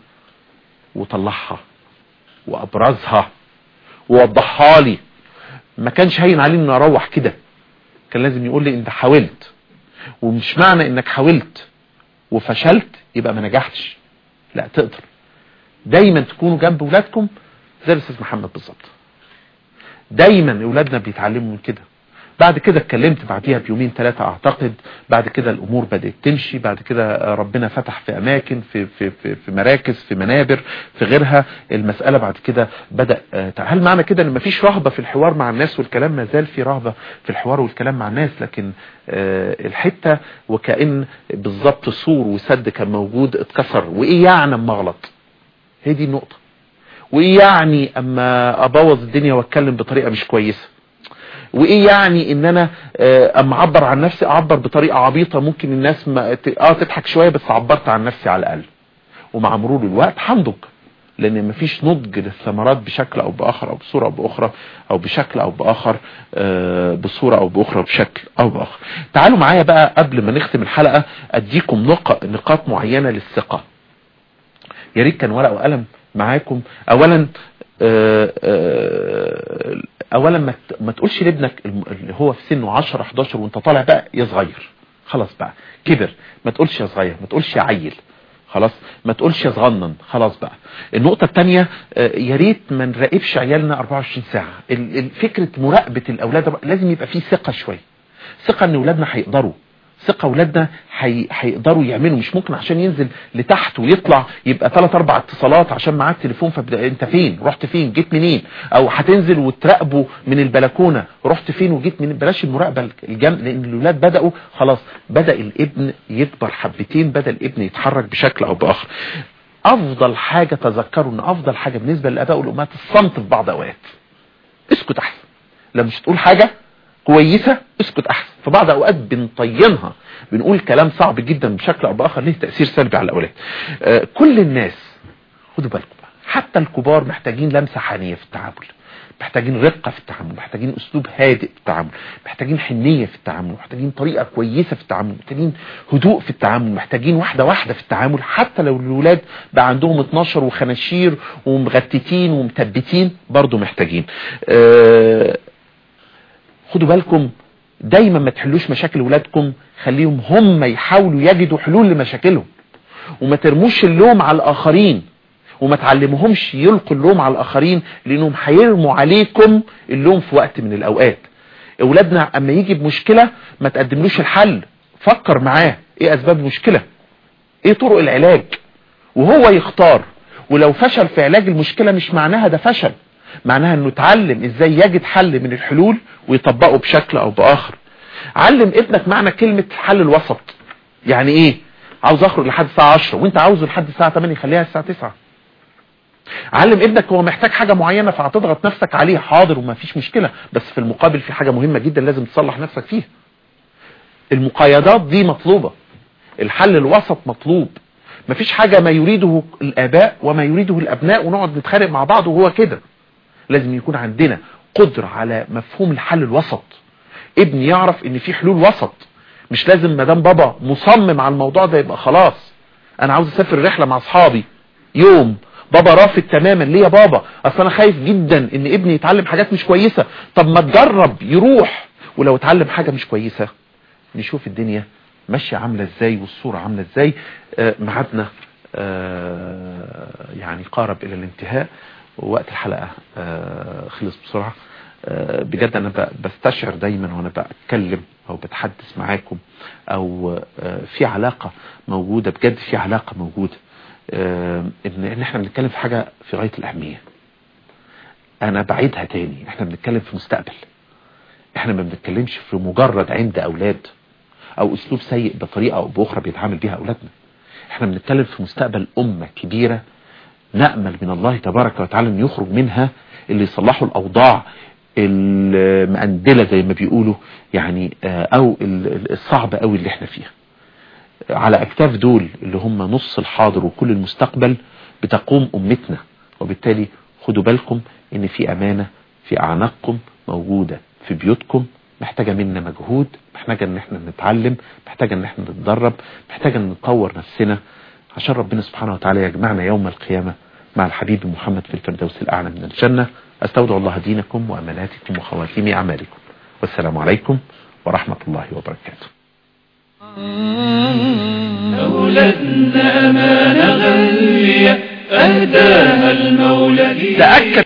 Speaker 1: وطلعها وابرزها ووضحها لي ما كانش هين عليه ان اروح كده كان لازم يقول لي انت حاولت ومش معنى انك حاولت وفشلت يبقى ما نجحتش لا تقدر دايما تكونوا جنب ولادكم زي الاستاذ محمد بالظبط دايما اولادنا بيتعلموا من كده بعد كده اتكلمت بعديها بيومين ثلاثة اعتقد بعد كده الامور بدأت تمشي بعد كده ربنا فتح في اماكن في, في, في, في مراكز في منابر في غيرها المسألة بعد كده بدأ آه، هل معنى كده ان مفيش رهبة في الحوار مع الناس والكلام ما زال في رهبة في الحوار والكلام مع الناس لكن آه، الحتة وكأن بالظبط سور وسد كان موجود اتكسر وايه يعني اما اغلط هي دي النقطة وايه يعني اما ابوظ الدنيا واتكلم بطريقة مش كويسة وايه يعني ان انا آه، اما اعبر عن نفسي اعبر بطريقة عبيطة ممكن الناس ما ت- اه تضحك شوية بس عبرت عن نفسي على الاقل ومع مرور الوقت هنضج لان مفيش نضج للثمرات بشكل او باخر او بصورة او باخرى او بشكل او باخر آه، بصورة او باخرى بشكل او باخر تعالوا معايا بقى قبل ما نختم الحلقة اديكم نق- نقاط معينة للثقة يا ريت كان ورقه وقلم معاكم اولا آه، آه، اولا ما ت- ما تقولش لابنك الم- اللي هو في سنه 10 11 وانت طالع بقى يا صغير خلاص بقى كبر ما تقولش يا صغير ما تقولش يا عيل خلاص ما تقولش يا صغنن خلاص بقى النقطة التانية آه، يا ريت ما نراقبش عيالنا 24 ساعة ال- ال- فكرة مراقبة الاولاد لازم يبقى فيه ثقة شوية ثقة ان اولادنا هيقدروا ثقة اولادنا هي- هيقدروا يعملوا مش ممكن عشان ينزل لتحت ويطلع يبقى ثلاث اربع اتصالات عشان معاه التليفون فبدا انت فين رحت فين جيت منين او هتنزل وتراقبه من البلكونه رحت فين وجيت منين بلاش المراقبه الجم لان الاولاد بداوا خلاص بدا الابن يكبر حبتين بدا الابن يتحرك بشكل او باخر افضل حاجه تذكروا ان افضل حاجه بالنسبه للاباء والامهات الصمت في بعض اوقات اسكت احسن لما مش تقول حاجه كويسة اسكت احسن في بعض اوقات بنطينها بنقول كلام صعب جدا بشكل او باخر ليه تأثير سلبي على الاولاد آه، كل الناس خدوا بالكم بقى، حتى الكبار محتاجين لمسة حنية في التعامل محتاجين رقة في التعامل محتاجين اسلوب هادئ في التعامل محتاجين حنية في التعامل محتاجين طريقة كويسة في التعامل محتاجين هدوء في التعامل محتاجين واحدة واحدة في التعامل حتى لو الولاد بقى عندهم 12 وخناشير ومغتتين ومثبتين برضو محتاجين آه، خدوا بالكم دايما ما تحلوش مشاكل ولادكم خليهم هم يحاولوا يجدوا حلول لمشاكلهم وما ترموش اللوم على الاخرين وما تعلمهمش يلقوا اللوم على الاخرين لانهم هيرموا عليكم اللوم في وقت من الاوقات اولادنا اما يجي بمشكلة ما تقدملوش الحل فكر معاه ايه اسباب المشكلة ايه طرق العلاج وهو يختار ولو فشل في علاج المشكلة مش معناها ده فشل معناها انه اتعلم ازاي يجد حل من الحلول ويطبقه بشكل او باخر علم ابنك معنى كلمة حل الوسط يعني ايه عاوز اخرج لحد الساعة 10 وانت عاوزه لحد الساعة 8 خليها الساعة 9 علم ابنك هو محتاج حاجة معينة فهتضغط نفسك عليه حاضر وما فيش مشكلة بس في المقابل في حاجة مهمة جدا لازم تصلح نفسك فيها المقايضات دي مطلوبة الحل الوسط مطلوب مفيش حاجة ما يريده الآباء وما يريده الأبناء ونقعد نتخانق مع بعض وهو كده لازم يكون عندنا قدرة على مفهوم الحل الوسط ابن يعرف ان في حلول وسط مش لازم مدام بابا مصمم على الموضوع ده يبقى خلاص انا عاوز اسافر رحلة مع اصحابي يوم بابا رافض تماما ليه يا بابا اصل انا خايف جدا ان ابني يتعلم حاجات مش كويسة طب ما تجرب يروح ولو اتعلم حاجة مش كويسة نشوف الدنيا ماشية عاملة ازاي والصورة عاملة ازاي آه، ميعادنا آه، يعني قارب الى الانتهاء ووقت الحلقة آه، خلص بسرعة آه، بجد انا ب- بستشعر دايما وانا بتكلم او بتحدث معاكم او آه، في علاقة موجودة بجد في علاقة موجودة آه، ان ان احنا بنتكلم في حاجة في غاية الاهمية انا بعيدها تاني احنا بنتكلم في مستقبل احنا ما بنتكلمش في مجرد عند اولاد او اسلوب سيء بطريقة او باخرى بيتعامل بيها اولادنا احنا بنتكلم في مستقبل امة كبيرة نأمل من الله تبارك وتعالى ان يخرج منها اللي يصلحوا الاوضاع المأندلة زي ما بيقولوا يعني آه، او ال- ال- الصعبة قوي اللي احنا فيها على اكتاف دول اللي هم نص الحاضر وكل المستقبل بتقوم امتنا وبالتالي خدوا بالكم ان في امانة في اعناقكم موجودة في بيوتكم محتاجة منا مجهود محتاجة ان احنا نتعلم محتاجة ان احنا نتدرب محتاجة ان نطور نفسنا عشان ربنا سبحانه وتعالى يجمعنا يوم القيامة مع الحبيب محمد في الفردوس الأعلى من الجنة أستودع الله دينكم وأماناتكم وخواتيم أعمالكم والسلام عليكم ورحمة الله وبركاته
Speaker 6: أولادنا أمانة غالية أهداها المولى لينا.
Speaker 1: تأكد